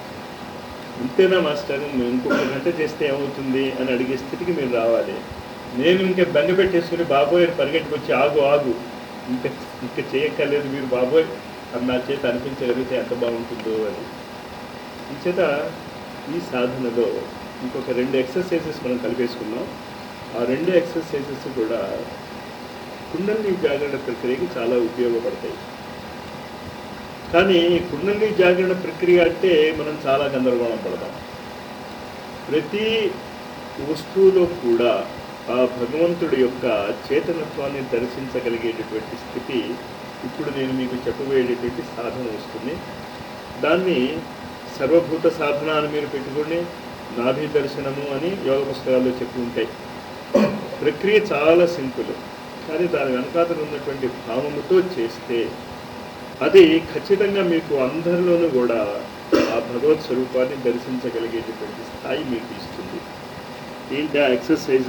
అంతేనా మాస్టర్ నువ్వు ఇంకొక గంట చేస్తే ఏమవుతుంది అని అడిగే స్థితికి మీరు రావాలి నేను ఇంకా బెంగ పెట్టేసుకుని బాబోయ్ అని పరిగెట్టుకొచ్చి ఆగు ఆగు ఇంకా ఇంకా చేయక్కర్లేదు మీరు బాబోయ్ అని నా చేత అనిపించగలిగితే ఎంత బాగుంటుందో అని ఈ చేత ఈ సాధనలో ఇంకొక రెండు ఎక్సర్సైజెస్ మనం కలిపేసుకున్నాం ఆ రెండు ఎక్సర్సైజెస్ కూడా కుండలి జాగరణ ప్రక్రియకి చాలా ఉపయోగపడతాయి కానీ కుండలి జాగరణ ప్రక్రియ అంటే మనం చాలా గందరగోళం పడతాం ప్రతి వస్తువులో కూడా ఆ భగవంతుడి యొక్క చేతనత్వాన్ని దర్శించగలిగేటటువంటి స్థితి ఇప్పుడు నేను మీకు చెప్పబోయేటటువంటి సాధన వస్తుంది దాన్ని సర్వభూత సాధన అని మీరు పెట్టుకోండి నాభి దర్శనము అని యోగ పుస్తకాల్లో చెప్పి ఉంటాయి ప్రక్రియ చాలా సింపుల్ కానీ దాని వెనకాతలు ఉన్నటువంటి భావముతో చేస్తే అది ఖచ్చితంగా మీకు అందరిలోనూ కూడా ఆ భగవత్ స్వరూపాన్ని దర్శించగలిగేటటువంటి స్థాయి మీకు ఇస్తుంది ఏంటి ఆ ఎక్సర్సైజ్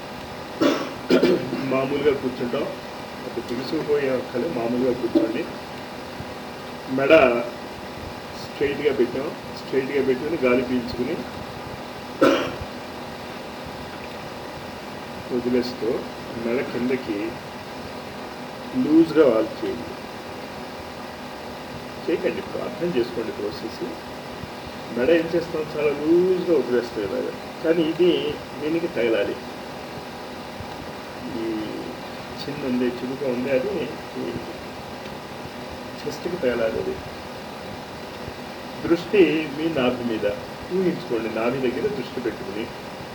మామూలుగా కూర్చుంటాం ఒక పిలుసుకుపోయే ఒక్కలు మామూలుగా కూర్చోండి మెడ స్ట్రైట్గా పెట్టాం స్ట్రైట్గా పెట్టుకుని గాలి పీల్చుకుని వదిలేస్తూ మెడ కిందకి లూజ్గా వాల్ చేయండి చేయకండి ఇప్పుడు అర్థం చేసుకోండి ప్రాసెస్ మెడ ఏం చేస్తాం చాలా లూజ్గా వదిలేస్తాం ఇలాగా కానీ ఇది దీనికి తగలాలి ఈ చిన్న ఉంది చిలుక ఉంది అది ఈ చెస్ట్కి తగలాలి అది దృష్టి మీ నాభి మీద ఊహించుకోండి నాభి దగ్గర దృష్టి పెట్టుకుని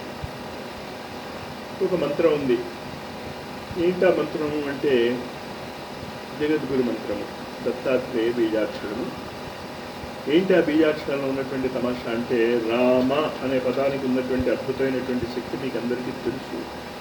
ఒక మంత్రం ఉంది ఏంటా మంత్రం అంటే జగద్గురు మంత్రము దత్తాత్రేయ బీజాక్షరము ఏంటి ఆ బీజాక్షరంలో ఉన్నటువంటి తమాషా అంటే రామ అనే పదానికి ఉన్నటువంటి అద్భుతమైనటువంటి శక్తి మీకు అందరికీ తెలుసు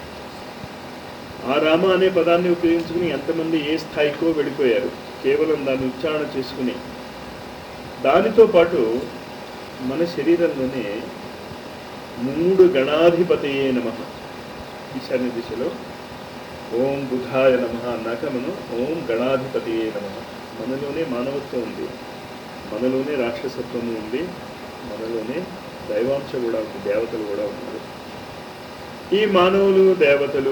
ఆ రామ అనే పదాన్ని ఉపయోగించుకుని ఎంతమంది ఏ స్థాయికో వెళ్ళిపోయారు కేవలం దాన్ని ఉచ్చారణ చేసుకుని దానితో పాటు మన శరీరంలోనే మూడు గణాధిపతి నమ ఈశాన్య దిశలో ఓం బుధాయ నమ అన్నాక మనం ఓం గణాధిపతి నమ మనలోనే మానవత్వం ఉంది మనలోనే రాక్షసత్వము ఉంది మనలోనే దైవాంశ కూడా ఉంది దేవతలు కూడా ఉన్నారు ఈ మానవులు దేవతలు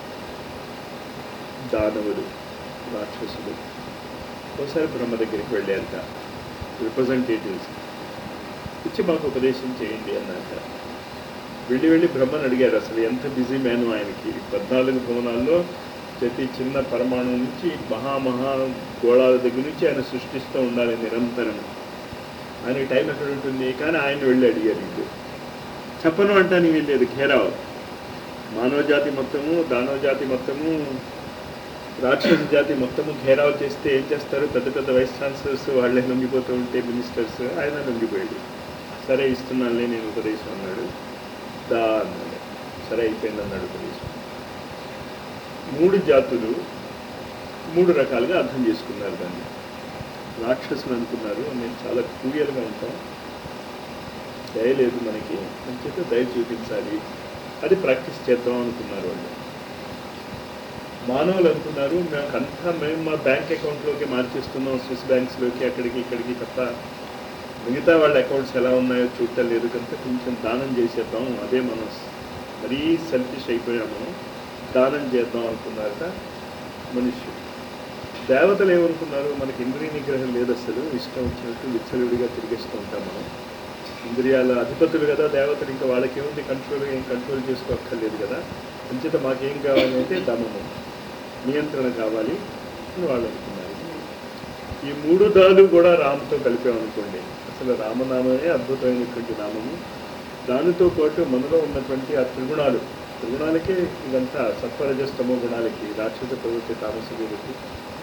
దానవులు రాక్షసులు ఒకసారి బ్రహ్మ దగ్గరికి వెళ్ళాక రిప్రజెంటేటివ్స్ ఇచ్చి మాకు ఉపదేశం చేయండి అన్నాక వెళ్ళి వెళ్ళి బ్రహ్మను అడిగారు అసలు ఎంత బిజీ మ్యాను ఆయనకి పద్నాలుగు భవనాల్లో ప్రతి చిన్న పరమాణువు నుంచి మహామహా గోళాల దగ్గర నుంచి ఆయన సృష్టిస్తూ ఉండాలి నిరంతరం ఆయన టైం ఎక్కడ ఉంటుంది కానీ ఆయన వెళ్ళి అడిగారు వీళ్ళు చెప్పను అంటాను వీళ్ళేది ఖేరావు మానవ జాతి మొత్తము దానవ జాతి మొత్తము రాక్షస జాతి మొత్తము ఘేరావు చేస్తే ఏం చేస్తారు పెద్ద పెద్ద వైస్ ఛాన్సలర్స్ వాళ్ళే లొంగిపోతూ ఉంటే మినిస్టర్స్ ఆయన లొంగిపోయాడు సరే ఇస్తున్నానులే నేను ఉపదేశం అన్నాడు దా అన్నాడు సరే అయిపోయింది అన్నాడు ఉపదేశం మూడు జాతులు మూడు రకాలుగా అర్థం చేసుకున్నారు దాన్ని రాక్షసులు అనుకున్నారు మేము చాలా క్రూయల్గా ఉంటాం దయ లేదు మనకి అని చెప్పి దయ చూపించాలి అది ప్రాక్టీస్ చేద్దాం అనుకున్నారు వాళ్ళు మానవులు అనుకున్నారు మేము అంతా మేము మా బ్యాంక్ అకౌంట్లోకి మార్చేస్తున్నాం స్విస్ బ్యాంక్స్లోకి అక్కడికి ఇక్కడికి తప్ప మిగతా వాళ్ళ అకౌంట్స్ ఎలా ఉన్నాయో చూడటం లేదు కనుక కొంచెం దానం చేసేద్దాం అదే మనం మరీ సెల్ఫిష్ అయిపోయాము దానం చేద్దాం అనుకున్నారట మనుష్యులు దేవతలు ఏమనుకున్నారు మనకి ఇంద్రియ నిగ్రహం లేదు అసలు ఇష్టం వచ్చినట్టు విచ్చలుడిగా తిరిగేస్తూ ఉంటాం మనం ఇంద్రియాల అధిపతులు కదా దేవతలు ఇంకా వాళ్ళకి ఏముంది కంట్రోల్ ఏం కంట్రోల్ చేసుకోక్కర్లేదు కదా అంచేత మాకేం కావాలి అంటే దమము నియంత్రణ కావాలి అని వాళ్ళు అనుకున్నారు ఈ మూడు దాలు కూడా రామతో కలిపామనుకోండి అసలు రామనామమే అద్భుతమైనటువంటి నామము దానితో పాటు మనలో ఉన్నటువంటి ఆ త్రిగుణాలు త్రిగుణాలకే ఇదంతా సత్వరజస్తమో గుణాలకి రాక్షస ప్రవృత్తి తామసిక వృత్తి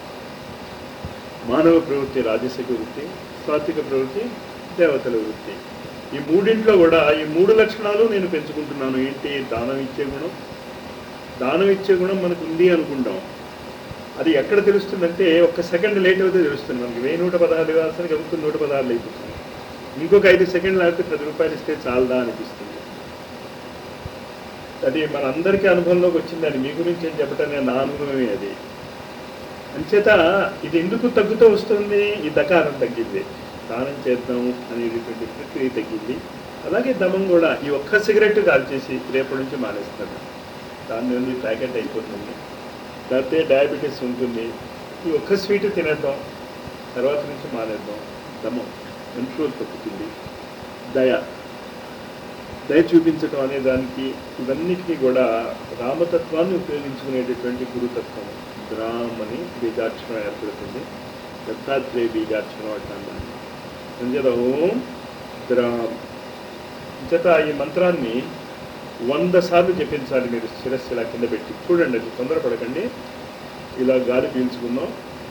మానవ ప్రవృత్తి రాజసిక వృత్తి సాత్విక ప్రవృత్తి దేవతల వృత్తి ఈ మూడింట్లో కూడా ఈ మూడు లక్షణాలు నేను పెంచుకుంటున్నాను ఏంటి దానం ఇచ్చే గుణం దానం ఇచ్చే గుణం మనకు ఉంది అనుకుంటాం అది ఎక్కడ తెలుస్తుందంటే ఒక్క సెకండ్ లేట్ అవుతే తెలుస్తుంది మనకి వెయ్యి నూట పదహారు ఇవ్వాల్సిన గబుక్కుని నూట పదహారులు అయిపోతుంది ఇంకొక ఐదు సెకండ్లు ఆగితే పది రూపాయలు ఇస్తే చాలదా అనిపిస్తుంది అది మన అందరికీ అనుభవంలోకి వచ్చింది అది మీ గురించి ఏం చెప్పటం నేను నా అనుభవమే అది అంచేత ఇది ఎందుకు తగ్గుతూ వస్తుంది ఈ దకారం తగ్గింది దానం చేద్దాం అనేటువంటి ప్రక్రియ తగ్గింది అలాగే దమం కూడా ఈ ఒక్క సిగరెట్ కాల్చేసి రేపటి నుంచి మానేస్తాను దాని నుండి ప్యాకెట్ అయిపోతుంది లేకపోతే డయాబెటీస్ ఉంటుంది ఈ ఒక్క స్వీట్ తినేద్దాం తర్వాత నుంచి మానేద్దాం దమం కంట్రోల్ తప్పుతుంది దయ దయ చూపించడం అనే దానికి ఇవన్నిటికీ కూడా రామతత్వాన్ని ఉపయోగించుకునేటటువంటి గురుతత్వం ద్రామ్ అని బీజాక్షరం ఏర్పడుతుంది దత్తాత్రేయ బీజాక్షరం అంటాం దాన్ని అంచేత ఓం ద్రామ్ చేత ఈ మంత్రాన్ని వంద సార్లు జపించాలి మీరు శిరస్సు ఇలా కింద పెట్టి చూడండి అది తొందరపడకండి ఇలా గాలి పీల్చుకుందాం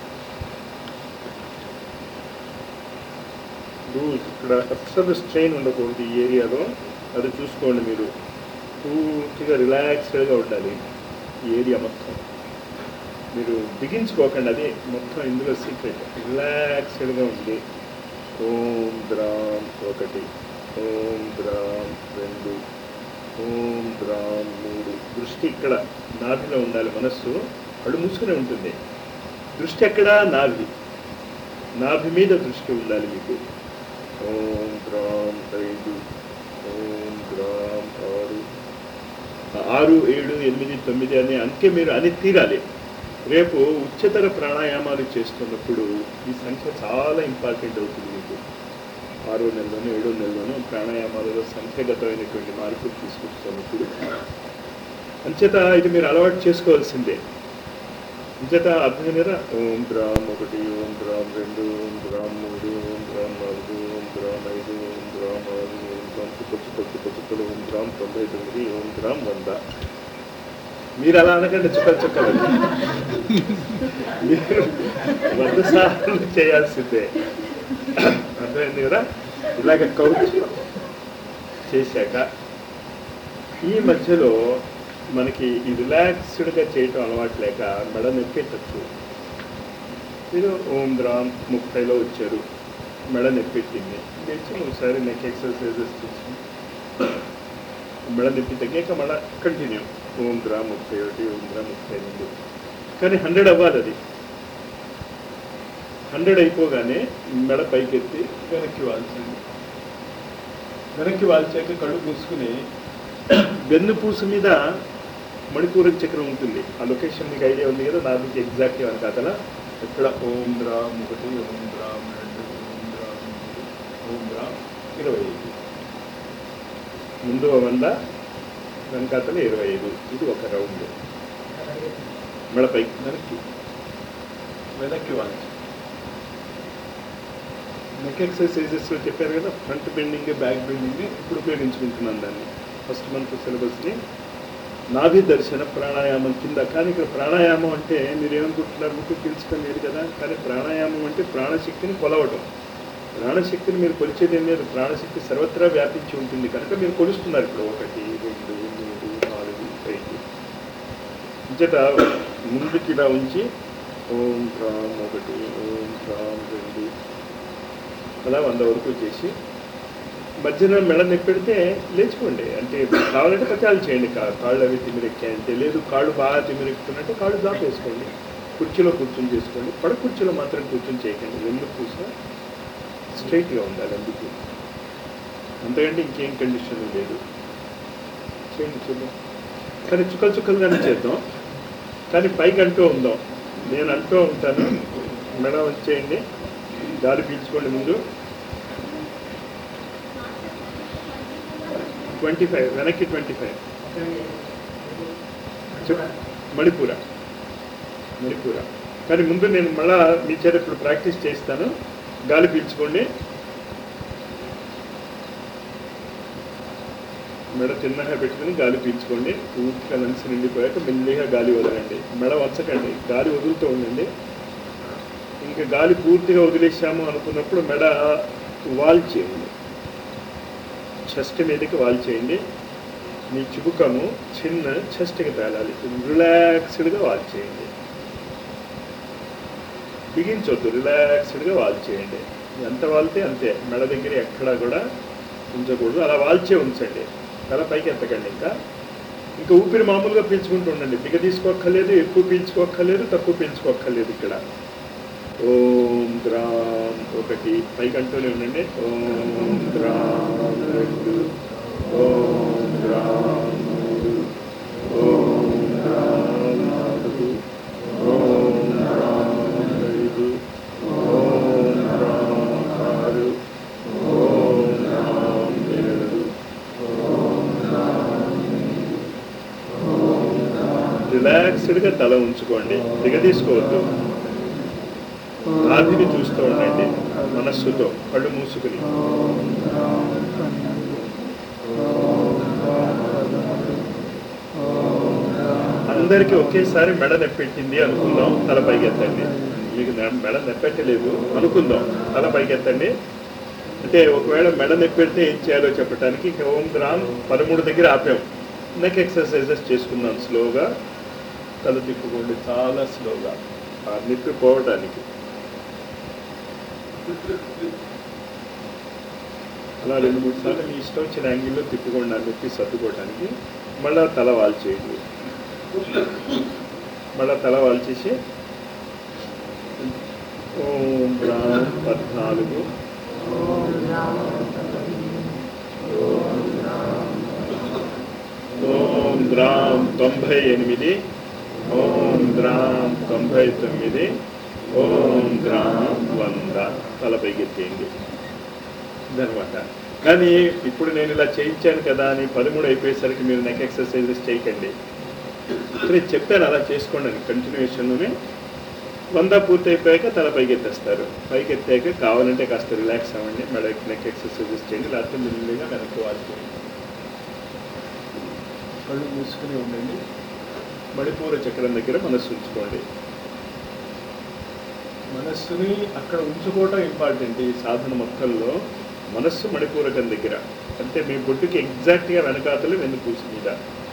లూజ్ ఇక్కడ అస్సలు స్ట్రెయిన్ ఉండకూడదు ఈ ఏరియాలో అది చూసుకోండి మీరు పూర్తిగా రిలాక్స్డ్గా ఉండాలి ఈ ఏరియా మొత్తం మీరు బిగించుకోకండి అది మొత్తం ఇందులో సీక్రెట్ రిలాక్స్డ్గా ఉంది ఓం ద్రామ్ ఒకటి ఓం ద్రామ్ రెండు ఓం ద్రామ్ మూడు దృష్టి ఇక్కడ నాభిలో ఉండాలి మనస్సు కళ్ళు మూసుకునే ఉంటుంది దృష్టి ఎక్కడ నాభి నాభి మీద దృష్టి ఉండాలి మీకు ఓం ద్రామ్ ఐదు ఓం ద్రామ్ ఆరు ఆరు ఏడు ఎనిమిది తొమ్మిది అనే అంకె మీరు అని తీరాలి రేపు ఉच्चతర ప్రాణాయామాలు చేస్తున్నప్పుడు ఈ సంఖ్య చాలా ఇంపార్టెంట్ అవుతుంది మీకు ఆరో నెలలోనూ ఏడో నెలలోనూ ప్రాణాయామాలలో సంఖ్యాగతమైనటువంటి మార్పులు తీసుకొస్తున్నప్పుడు అంచేత ఇది మీరు అలవాటు చేసుకోవాల్సిందే అంచేత అర్థమైనరా ఓం ద్రామ్ ఒకటి ఓం ద్రామ్ రెండు ఓం ద్రామ్ మూడు ఓం ద్రామ్ నాలుగు ఓం ద్రామ్ ఐదు ఓం ద్రామ్ ఆరు ఓం ద్రామ్ చుక్క చుక్క చుక్క చుక్కలు ఓం ద్రామ్ తొంభై తొమ్మిది ఓం ద్రామ్ వంద మీరు అలా అనకండి చుక్క చుక్కలు మీరు వంద సార్లు చేయాల్సిందే అర్థమైంది కదా ఇలాగ కౌచ్ చేశాక ఈ మధ్యలో మనకి ఈ రిలాక్స్డ్గా చేయటం అలవాటు లేక మెడ నొప్పి తక్కువ మీరు ఓం ద్రామ్ ముప్పైలో వచ్చారు మెడ నొప్పెట్టింది తెచ్చి ఒకసారి నెక్ ఎక్సర్సైజెస్ చేసి మెడ నొప్పి తగ్గాక మళ్ళీ కంటిన్యూ ఓం గ్రామ్ ముప్పై ఒకటి ఓం గ్రామ్ ముప్పై రెండు కానీ హండ్రెడ్ అవ్వాలి అది హండ్రెడ్ అయిపోగానే మెడ పైకెత్తి వెనక్కి వాల్చండి వెనక్కి వాల్చాక కళ్ళు పూసుకుని వెన్ను పూసు మీద మణిపూరక చక్రం ఉంటుంది ఆ లొకేషన్ మీకు ఐడియా ఉంది కదా నాకు ఎగ్జాక్ట్గా అని కాదలా ఇక్కడ ఓం రామ్ ఒకటి ఓం రామ్ రెండు ఓం రామ్ మూడు ఓం రామ్ ఇరవై ఐదు ముందు వంద వెనకాతల ఇరవై ఐదు ఇది ఒక రౌండ్ మెడపై వెనక్కి వెనక్కి వాంచి నెక్ ఎక్సర్సైజెస్ చెప్పారు కదా ఫ్రంట్ బెండింగ్ బ్యాక్ బెండింగ్ ఇప్పుడు ఉపయోగించుకుంటున్నాను దాన్ని ఫస్ట్ మంత్ సిలబస్ని నాభి దర్శన ప్రాణాయామం కింద కానీ ఇక్కడ ప్రాణాయామం అంటే మీరు ఏమనుకుంటున్నారు ముక్కు పీల్చుకొని లేదు కదా కానీ ప్రాణాయామం అంటే ప్రాణశక్తిని కొలవటం ప్రాణశక్తిని మీరు కొలిచేది ఏం లేదు ప్రాణశక్తి సర్వత్రా వ్యాపించి ఉంటుంది కనుక మీరు కొలుస్తున్నారు ఇప్పుడు ఒకటి రెండు మూడు నాలుగు ఐదు ఇంచేత ముందుకి ఇలా ఉంచి ఓం రామ్ ఒకటి ఓం రామ్ రెండు అలా వంద వరకు చేసి మధ్యన మెడ నొప్పి పెడితే లేచిపోండి అంటే కావాలంటే పచాలు చేయండి కా- కాళ్ళు అవి తిమిరెక్కాయంటే లేదు కాళ్ళు బాగా తిమిరెక్కుతున్నట్టే కాళ్ళు జాప్ వేసుకోండి కుర్చీలో కూర్చొని చేసుకోండి పడ కుర్చీలో మాత్రం కూర్చొని చేయకండి వెన్ను పూస స్ట్రైట్గా ఉండాలి అందుకు అంతకంటే ఇంకేం కండిషన్ లేదు చేయండి చూద్దాం కానీ చుక్కలు చుక్కలుగానే చేద్దాం కానీ పైకి అంటూ ఉందాం నేను అంటూ ఉంటాను మెడ వచ్చేయండి గాలి పీల్చుకోండి ముందు ట్వంటీ ఫైవ్ వెనక్కి ట్వంటీ ఫైవ్ మణిపూర మణిపూర కానీ ముందు నేను మళ్ళా మీ చేత ఇప్పుడు ప్రాక్టీస్ చేస్తాను గాలి పీల్చుకోండి మెడ చిన్నగా పెట్టుకుని గాలి పీల్చుకోండి పూర్తిగా నలిసి నిండిపోయాక మెల్లిగా గాలి వదలండి మెడ వంచకండి గాలి వదులుతూ ఉండండి ఇంకా గాలి పూర్తిగా వదిలేసాము అనుకున్నప్పుడు మెడ వాల్ చేయండి చెస్ట్ మీదకి వాల్ చేయండి మీ చుబుకము చిన్న చెస్ట్కి తేలాలి రిలాక్స్డ్గా వాల్ చేయండి బిగించొద్దు రిలాక్స్డ్గా వాల్ చేయండి ఎంత వాల్తే అంతే మెడ దగ్గర ఎక్కడా కూడా ఉంచకూడదు అలా వాల్చే ఉంచండి తల పైకి ఎత్తకండి ఇంకా ఇంకా ఊపిరి మామూలుగా పీల్చుకుంటూ ఉండండి బిగ తీసుకోక్కర్లేదు ఎక్కువ పీల్చుకోక్కర్లేదు తక్కువ పీల్చుకోక్కర్లేదు ఇక్కడ ఓం గ్రామ్ ఒకటి పైకి అంటూనే ఉండండి ఓం గ్రామ్ రెండు ఓం గ్రామ్ మూడు ఓం రిలాక్స్డ్గా తల ఉంచుకోండి దిగదీసుకోవద్దు నాభిని చూస్తూ ఉండండి మనస్సుతో కళ్ళు మూసుకుని అందరికీ ఒకేసారి మెడ నెప్పెట్టింది అనుకుందాం తల పైకెత్తండి మీకు నె- మెడ నెప్పెట్టలేదు అనుకుందాం తల పైకెత్తండి అంటే ఒకవేళ మెడ నెప్పెడితే ఏం చేయాలో చెప్పడానికి ఇక ఓం గ్రామ్ పదమూడు దగ్గర ఆపాం నెక్ ఎక్సర్సైజెస్ చేసుకుందాం స్లోగా తల తిప్పుకోండి చాలా స్లోగా ఆ నొప్పి పోవడానికి అలా రెండు మూడు సార్లు మీ ఇష్టం వచ్చిన యాంగిల్లో తిప్పుకోండి ఆ నొప్పి సర్దుకోవడానికి మళ్ళా తల వాల్చేయండి మళ్ళా తల వాల్చేసి ఓం రామ్ పద్నాలుగు ఓం గ్రామ్ తొంభై ఎనిమిది ఓం గ్రామ్ తొంభై తొమ్మిది ఓం గ్రామ్ వంద తల పైకెత్తేయండి ఇదనమాట కానీ ఇప్పుడు నేను ఇలా చేయించాను కదా అని పదమూడు అయిపోయేసరికి మీరు నెక్ ఎక్సర్సైజెస్ చేయకండి ఇప్పుడే చెప్పాను అలా చేసుకోండి అని కంటిన్యూషన్లోనే వంద పూర్తి అయిపోయాక తల పైకి ఎత్తేస్తారు పైకి ఎత్తాక కావాలంటే కాస్త రిలాక్స్ అవ్వండి మెడ నెక్ ఎక్సర్సైజెస్ చేయండి లేకపోతే మెల్లిగా వెనక్కి వాడుతుంది కళ్ళు మూసుకుని ఉండండి మణిపూర చక్రం దగ్గర మనస్సు ఉంచుకోండి మనస్సుని అక్కడ ఉంచుకోవటం ఇంపార్టెంట్ ఈ సాధన మొత్తంలో మనస్సు మణిపూరకం దగ్గర అంటే మీ బొడ్డుకి ఎగ్జాక్ట్గా వెనకాతలు వెన్నుపూసి మీద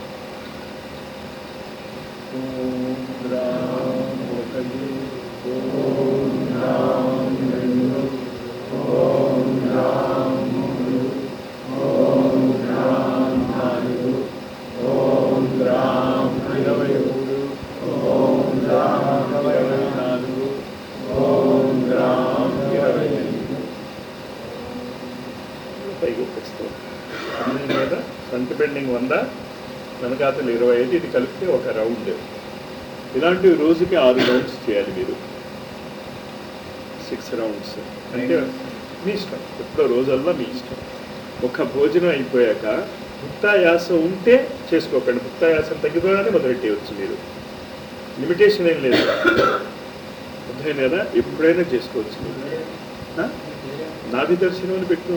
ఓం గ్రామ్ ఒకటి ఓం గ్రామ్ రెండు ఓం గ్రామ్ మూడు ఓం గ్రామ్ నాలుగు ఓం గ్రామ్ ఇరవై మూడు ఓం గ్రామ్ ఇరవై నాలుగు ఓం గ్రామ్ ఇరవై ఐదు పైకి ఎక్కిస్తాం అన్ని మీద ఫ్రంట్ బెండింగ్ వంద వెనకాతలు ఇరవై ఐదు ఇది కలిపితే ఒక రౌండ్ ఇలాంటివి రోజుకి ఆరు రౌండ్స్ చేయాలి మీరు సిక్స్ రౌండ్స్ అంటే మీ ఇష్టం ఎప్పుడో రోజుల్లో మీ ఇష్టం ఒక భోజనం అయిపోయాక భుక్తాయాస ఉంటే చేసుకోకండి భుక్తాయాసం తగ్గిపోగానే మొదలెట్టేయచ్చు మీరు లిమిటేషన్ ఏం లేదు అర్థమైంది కదా ఎప్పుడైనా చేసుకోవచ్చు మీరు ఆ? నాభి దర్శనం అని పెట్టు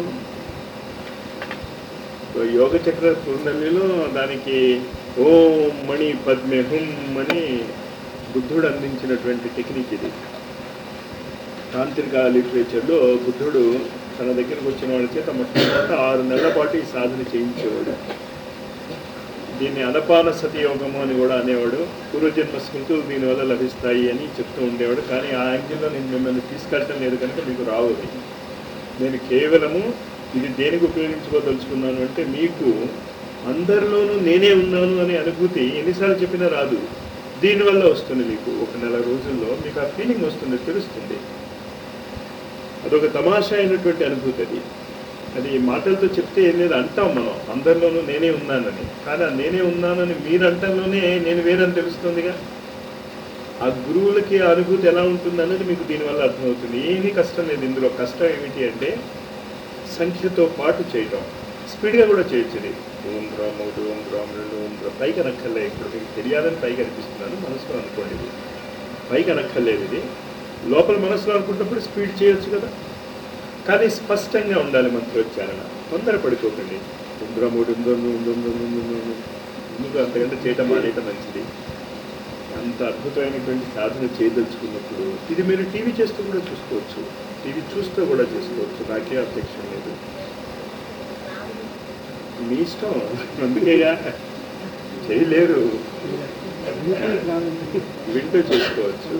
యోగ చక్ర పూర్ణమిలో దానికి ఓం మణి పద్మే హుం అని బుద్ధుడు అందించినటువంటి టెక్నిక్ ఇది తాంత్రిక లిటరేచర్లో బుద్ధుడు తన దగ్గరకు వచ్చిన వాళ్ళ చేత మొట్టమొదట ఆరు నెలల పాటు ఈ సాధన చేయించేవాడు దీన్ని అనపాన సతి యోగము అని కూడా అనేవాడు పూర్వజన్మ స్మృతులు దీనివల్ల లభిస్తాయి అని చెప్తూ ఉండేవాడు కానీ ఆ యాంగిల్లో నేను మిమ్మల్ని తీసుకెళ్ళటం లేదు కనుక మీకు రావు అది. నేను కేవలము ఇది దేనికి ఉపయోగించుకోదలుచుకున్నాను అంటే మీకు అందరిలోనూ నేనే ఉన్నాను అనే అనుభూతి ఎన్నిసార్లు చెప్పినా రాదు దీనివల్ల వస్తుంది మీకు ఒక నెల రోజుల్లో మీకు ఆ ఫీలింగ్ వస్తుంది తెలుస్తుంది అదొక తమాషా అయినటువంటి అనుభూతి అది అది మాటలతో చెప్తే ఏం లేదు అంటాం మనం అందరిలోనూ నేనే ఉన్నానని కానీ ఆ నేనే ఉన్నానని మీరు అంటంలోనే నేను వేరని తెలుస్తుందిగా ఆ గురువులకి ఆ అనుభూతి ఎలా ఉంటుంది అనేది మీకు దీనివల్ల అర్థమవుతుంది ఏమీ కష్టం లేదు ఇందులో కష్టం ఏమిటి అంటే సంఖ్యతో పాటు చేయటం స్పీడ్గా కూడా చేయొచ్చు ఇది ఓం రామ్ ఒకటి ఓం రామ్ రెండు ఓం రామ్ పైకి అనక్కర్లేదు ఇప్పుడు మీకు తెలియాలని పైకి అనిపిస్తున్నాను మనసులో అనుకోండి ఇది పైకి అనక్కర్లేదు ఇది లోపల మనసులో అనుకున్నప్పుడు స్పీడ్ చేయొచ్చు కదా కానీ స్పష్టంగా ఉండాలి మంత్రోచ్చారణ తొందర పడిపోకండి ఉంద్రా మూడు ఉందో ఉందో ముందుకు అంతకంటే చేయటం మానేయటం మంచిది అంత అద్భుతమైనటువంటి సాధన చేయదలుచుకున్నప్పుడు ఇది మీరు టీవీ చేస్తూ కూడా చూసుకోవచ్చు టీవీ చూస్తూ కూడా చేసుకోవచ్చు నాకే అబ్జెక్షన్ లేదు మీ ఇష్టం అందుకేగా చేయలేరు వింటూ చేసుకోవచ్చు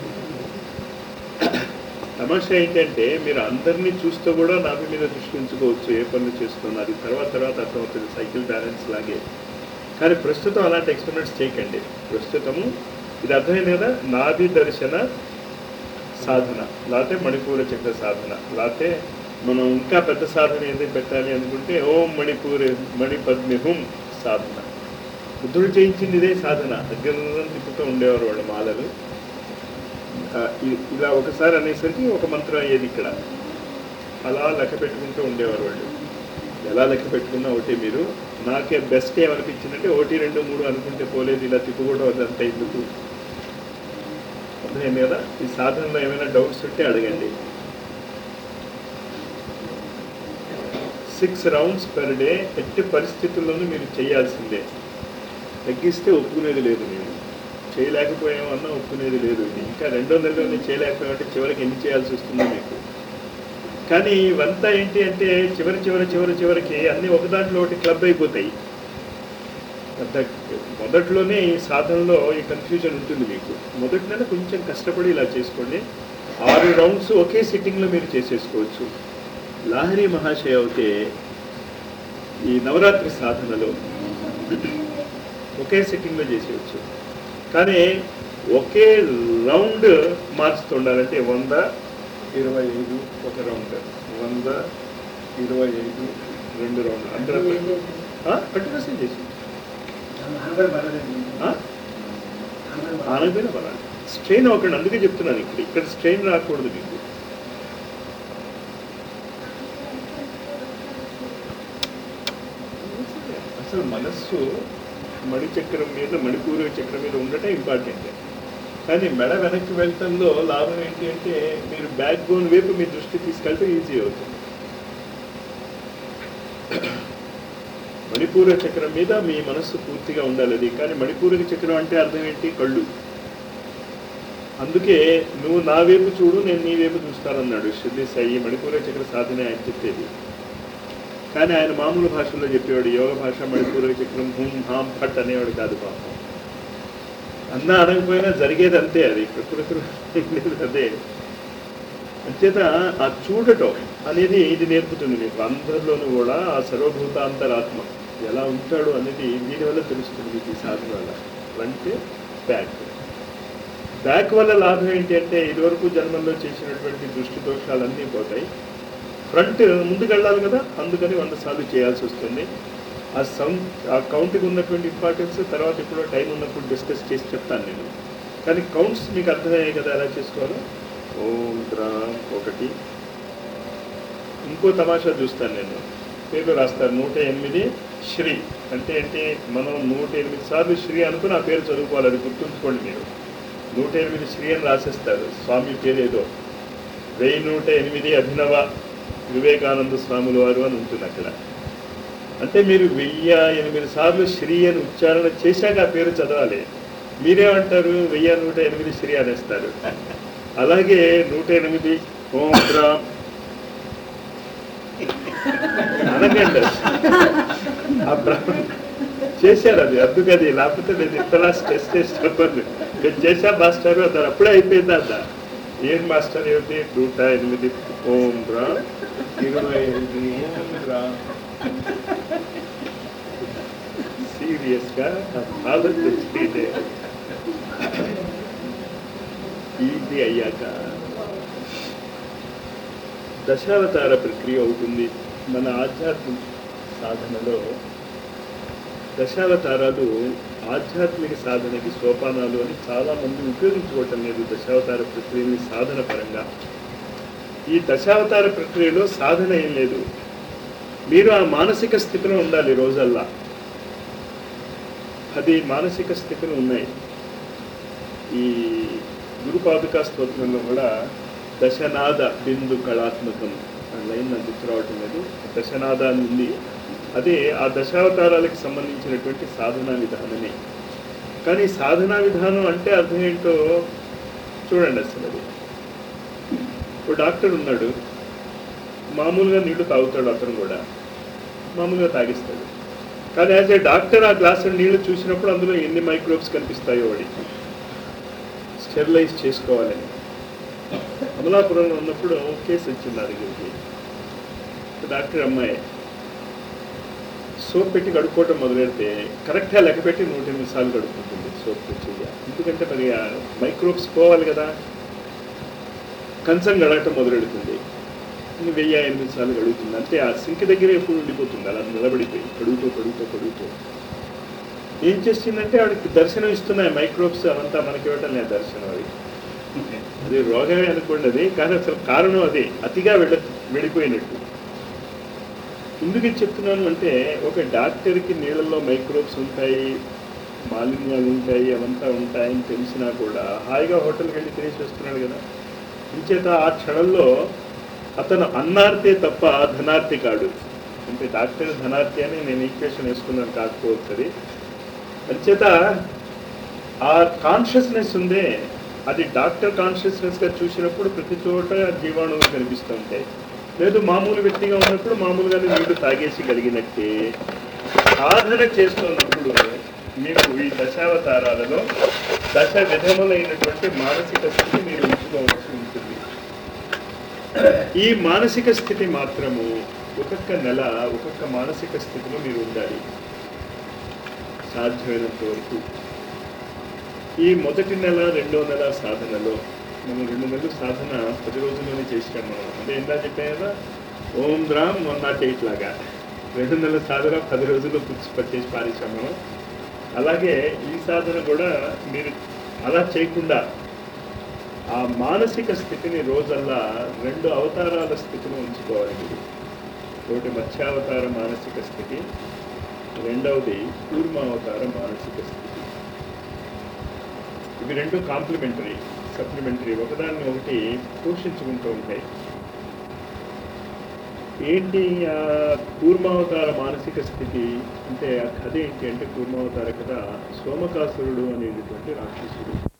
తమాషా ఏంటంటే మీరు అందరినీ చూస్తూ కూడా నాభి మీద దృష్టి ఉంచుకోవచ్చు ఏ పనులు చేస్తున్నారు తర్వాత తర్వాత అర్థమవుతుంది సైకిల్ బ్యాలెన్స్ లాగే కానీ ప్రస్తుతం అలాంటి ఎక్స్పెరిమెంట్స్ చేయకండి ప్రస్తుతము ఇది అర్థమైంది కదా నాభి దర్శన సాధన లేకపోతే మణిపూర చక్ర సాధన లేకపోతే మనం ఇంకా పెద్ద సాధన ఏది పెట్టాలి అనుకుంటే ఓం మణిపూర్ మణిపద్మి హుం సాధన బుద్ధుడు చేయించింది ఇదే సాధన దగ్గర తిప్పుతూ ఉండేవారు వాళ్ళు మాలలు ఆ, ఇ- ఇలా ఒకసారి అనేసరికి ఒక మంత్రం అయ్యేది ఇక్కడ అలా లెక్క పెట్టుకుంటూ ఉండేవారు వాళ్ళు ఎలా లెక్క పెట్టుకున్నా ఒకటి మీరు నాకే బెస్ట్ ఏమనిపించిందంటే ఒకటి రెండు మూడు అనుకుంటే పోలేదు ఇలా తిప్పుకోవడం అదంతా ఎందుకు అర్థమైంది కదా ఈ సాధనలో ఏమైనా డౌట్స్ ఉంటే అడగండి సిక్స్ రౌండ్స్ పర్ డే ఎట్టి పరిస్థితుల్లోనూ మీరు చేయాల్సిందే తగ్గిస్తే ఒప్పుకునేది లేదు నేను చేయలేకపోయామన్నా ఒప్పుకునేది లేదు ఇది ఇంకా రెండో నెలలో నేను చేయలేకపోయామంటే చివరికి ఎన్ని చేయాల్సి వస్తుందో మీకు కానీ ఇవంతా ఏంటి అంటే చివరి చివరి చివరి చివరికి అన్ని ఒక దాంట్లో ఒకటి క్లబ్ అయిపోతాయి అంత మొదట్లోనే ఈ సాధనలో ఈ కన్ఫ్యూజన్ ఉంటుంది మీకు మొదటి నెల కొంచెం కష్టపడి ఇలా చేసుకోండి ఆరు రౌండ్స్ ఒకే సిట్టింగ్లో మీరు చేసేసుకోవచ్చు లాహరి మహాశయ అయితే ఈ నవరాత్రి సాధనలో ఒకే సిట్టింగ్లో చేసేయచ్చు కానీ ఒకే రౌండ్ మార్చుతుండాలంటే వంద ఇరవై ఐదు ఒక రౌండ్ వంద ఇరవై ఐదు రెండు రౌండ్ అందరూ కంటిన్యూస్ చేసి ఆనకపోయినా పర్వాలేదు స్ట్రెయిన్ అవ్వకండి అందుకే చెప్తున్నాను ఇక్కడ ఇక్కడ స్ట్రెయిన్ రాకూడదు మీకు అసలు మనస్సు మణి చక్రం మీద మణిపూర్వ చక్రం మీద ఉండటం ఇంపార్టెంట్ కానీ మెడ వెనక్కి వెళ్ళటంలో లాభం ఏంటి అంటే మీరు బ్యాక్ బోన్ వైపు మీ దృష్టి తీసుకెళ్తే ఈజీ అవుతుంది మణిపూర్వ చక్రం మీద మీ మనస్సు పూర్తిగా ఉండాలి అది కానీ మణిపూర్వ చక్రం అంటే అర్థం ఏంటి కళ్ళు అందుకే నువ్వు నా వైపు చూడు నేను నీ వైపు చూస్తానన్నాడు షిర్డీ సాయి మణిపూర్వ చక్ర సాధన ఆయన చెప్పేది కానీ ఆయన మామూలు భాషలో చెప్పేవాడు యోగ భాష మణిపూర్వ చక్రం హూం హాం ఫట్ అనేవాడు కాదు పాపం అన్నా అనకపోయినా జరిగేది అంతే అది ప్రకృతి అదే అంచేత ఆ చూడటం అనేది ఇది నేర్పుతుంది మీకు అందరిలోనూ కూడా ఆ సర్వభూతాంతరాత్మ ఎలా ఉంటాడు అనేది దీనివల్ల తెలుస్తుంది మీకు ఈ సాధన వల్ల ఫ్రంట్ బ్యాక్ బ్యాక్ వల్ల లాభం ఏంటి అంటే ఇదివరకు జన్మల్లో చేసినటువంటి దృష్టి దోషాలన్నీ పోతాయి ఫ్రంట్ ముందుకు వెళ్ళాలి కదా అందుకని వంద సార్లు చేయాల్సి వస్తుంది ఆ సౌండ్ ఆ కౌంట్కి ఉన్నటువంటి ఇంపార్టెన్స్ తర్వాత ఇప్పుడు టైం ఉన్నప్పుడు డిస్కస్ చేసి చెప్తాను నేను కానీ కౌంట్స్ మీకు అర్థమయ్యాయి కదా ఎలా చేసుకోవాలో ఓం గ్రామ్ ఒకటి ఇంకో తమాషా చూస్తాను నేను పేర్లు రాస్తారు నూట ఎనిమిది శ్రీ అంటే ఏంటి మనం నూట ఎనిమిది సార్లు శ్రీ అనుకుని ఆ పేరు చదువుకోవాలి అది గుర్తుంచుకోండి మీరు నూట ఎనిమిది శ్రీ అని రాసేస్తారు స్వామి పేరు ఏదో వెయ్యి నూట ఎనిమిది అభినవ వివేకానంద స్వాముల వారు అని ఉంటుంది అక్కడ అంటే మీరు వెయ్యి ఎనిమిది సార్లు శ్రీ అని ఉచ్చారణ చేశాక ఆ పేరు చదవాలి మీరేమంటారు వెయ్యి నూట ఎనిమిది శ్రీ అనేస్తారు అలాగే నూట ఎనిమిది ఓం గ్రామ్ అనగండి ఆ బ్రహ్మ చేశారు అది అందుకది లేకపోతే నేను ఇంతలా స్ట్రెస్ చేసి చెప్పండి నేను చేశా మాస్టర్ అన్నారు అప్పుడే అయిపోయింది అంట ఏం మాస్టర్ ఏమిటి నూట ఎనిమిది ఓం రా ఇరవై ఎనిమిది ఓం రా సీరియస్గా ఆలోచించి ఇది అయ్యాక దశావతార ప్రక్రియ అవుతుంది మన ఆధ్యాత్మిక సాధనలో దశావతారాలు ఆధ్యాత్మిక సాధనకి సోపానాలు అని చాలా మంది ఉపయోగించుకోవటం లేదు దశావతార ప్రక్రియని సాధన పరంగా ఈ దశావతార ప్రక్రియలో సాధన ఏం లేదు మీరు ఆ మానసిక స్థితిలో ఉండాలి రోజల్లా పది మానసిక స్థితులు ఉన్నాయి ఈ గురుపాదుకా స్తోత్రంలో కూడా దశనాద బిందు కళాత్మకం ఆ లైన్ నాకు గుర్తు రావటం లేదు దశనాద అని ఉంది అదే ఆ దశావతారాలకు సంబంధించినటువంటి సాధనా విధానమే కానీ సాధనా విధానం అంటే అర్థం ఏంటో చూడండి అసలు అది ఇప్పుడు డాక్టర్ ఉన్నాడు మామూలుగా నీళ్లు తాగుతాడు అతను కూడా మామూలుగా తాగిస్తాడు కానీ యాజ్ ఏ డాక్టర్ ఆ గ్లాసు నీళ్లు చూసినప్పుడు అందులో ఎన్ని మైక్రోబ్స్ కనిపిస్తాయో వాడికి స్టెరిలైజ్ చేసుకోవాలని అమలాపురంలో ఉన్నప్పుడు కేసు వచ్చింది నా దగ్గరికి డాక్టర్ అమ్మాయి సోప్ పెట్టి కడుక్కోవటం మొదలెడితే కరెక్ట్గా లెక్క పెట్టి నూట ఎనిమిది సార్లు కడుక్కుంటుంది సోప్ చెయ్య ఎందుకంటే మరి ఆ మైక్రోబ్స్ పోవాలి కదా కంచం గడగటం మొదలెడుతుంది ఇంక వెయ్యి ఎనిమిది సార్లు కడుగుతుంది అంటే ఆ సింక్ దగ్గరే ఎప్పుడు ఉండిపోతుంది అలా నిలబడిపోయి కడుగుతూ కడుగుతూ కడుగుతూ ఏం చేస్తుందంటే ఆవిడకి దర్శనం ఇస్తున్నాయి మైక్రోబ్స్ అవంతా మనకి ఇవ్వటం లేదు దర్శనం అది అది రోగమే అనుకోండి అది కానీ అసలు కారణం అదే అతిగా వెళ్ళ వెళ్ళిపోయినట్టు ఎందుకు ఇది చెప్తున్నాను అంటే ఒక డాక్టర్కి నీళ్ళల్లో మైక్రోబ్స్ ఉంటాయి మాలిన్యాలు ఉంటాయి అవంతా ఉంటాయని తెలిసినా కూడా హాయిగా హోటల్కి వెళ్ళి తినేసి వస్తున్నాడు కదా ఇంచేత ఆ క్షణంలో అతను అన్నార్తే తప్ప ధనార్తి కాడు అంటే డాక్టర్ ధనార్తి అని నేను ఈక్వేషన్ వేసుకున్నాను కాకపోవచ్చు అది అంచేత ఆ కాన్షియస్నెస్ ఉందే అది డాక్టర్ కాన్షియస్నెస్గా చూసినప్పుడు ప్రతి చోట జీవాణువులు కనిపిస్తూ ఉంటాయి లేదు మామూలు వ్యక్తిగా ఉన్నప్పుడు మామూలుగానే నీళ్లు తాగేసి కలిగినట్టే సాధన చేస్తున్నప్పుడు మీకు ఈ దశావతారాలలో దశ విధములైనటువంటి మానసిక స్థితి మీరు ఉంచుకోవాల్సి ఉంటుంది ఈ మానసిక స్థితి మాత్రము ఒక్కొక్క నెల ఒక్కొక్క మానసిక స్థితిలో మీరు ఉండాలి సాధ్యమైనంత వరకు ఈ మొదటి నెల రెండో నెల సాధనలో మనం రెండు నెలలు సాధన పది రోజుల్లోనే చేసాం మనం అంటే ఇందా చెప్పాను కదా ఓం ద్రామ్ వన్ నాట్ ఎయిట్ లాగా రెండు నెలల సాధన పది రోజుల్లో పుచ్చి పట్టేసి పారేసాం మనం అలాగే ఈ సాధన కూడా మీరు అలా చేయకుండా ఆ మానసిక స్థితిని రోజల్లా రెండు అవతారాల స్థితిలో ఉంచుకోవాలి మీరు ఒకటి మత్స్యావతార మానసిక స్థితి రెండవది కూర్మావతార మానసిక స్థితి ఇవి రెండు కాంప్లిమెంటరీ సప్లిమెంటరీ ఒకదాన్ని ఒకటి పోషించుకుంటూ ఉంటాయి ఏంటి ఆ కూర్మావతార మానసిక స్థితి అంటే ఆ కథ ఏంటి అంటే కూర్మావతార కథ సోమకాసురుడు అనేటటువంటి రాక్షసుడు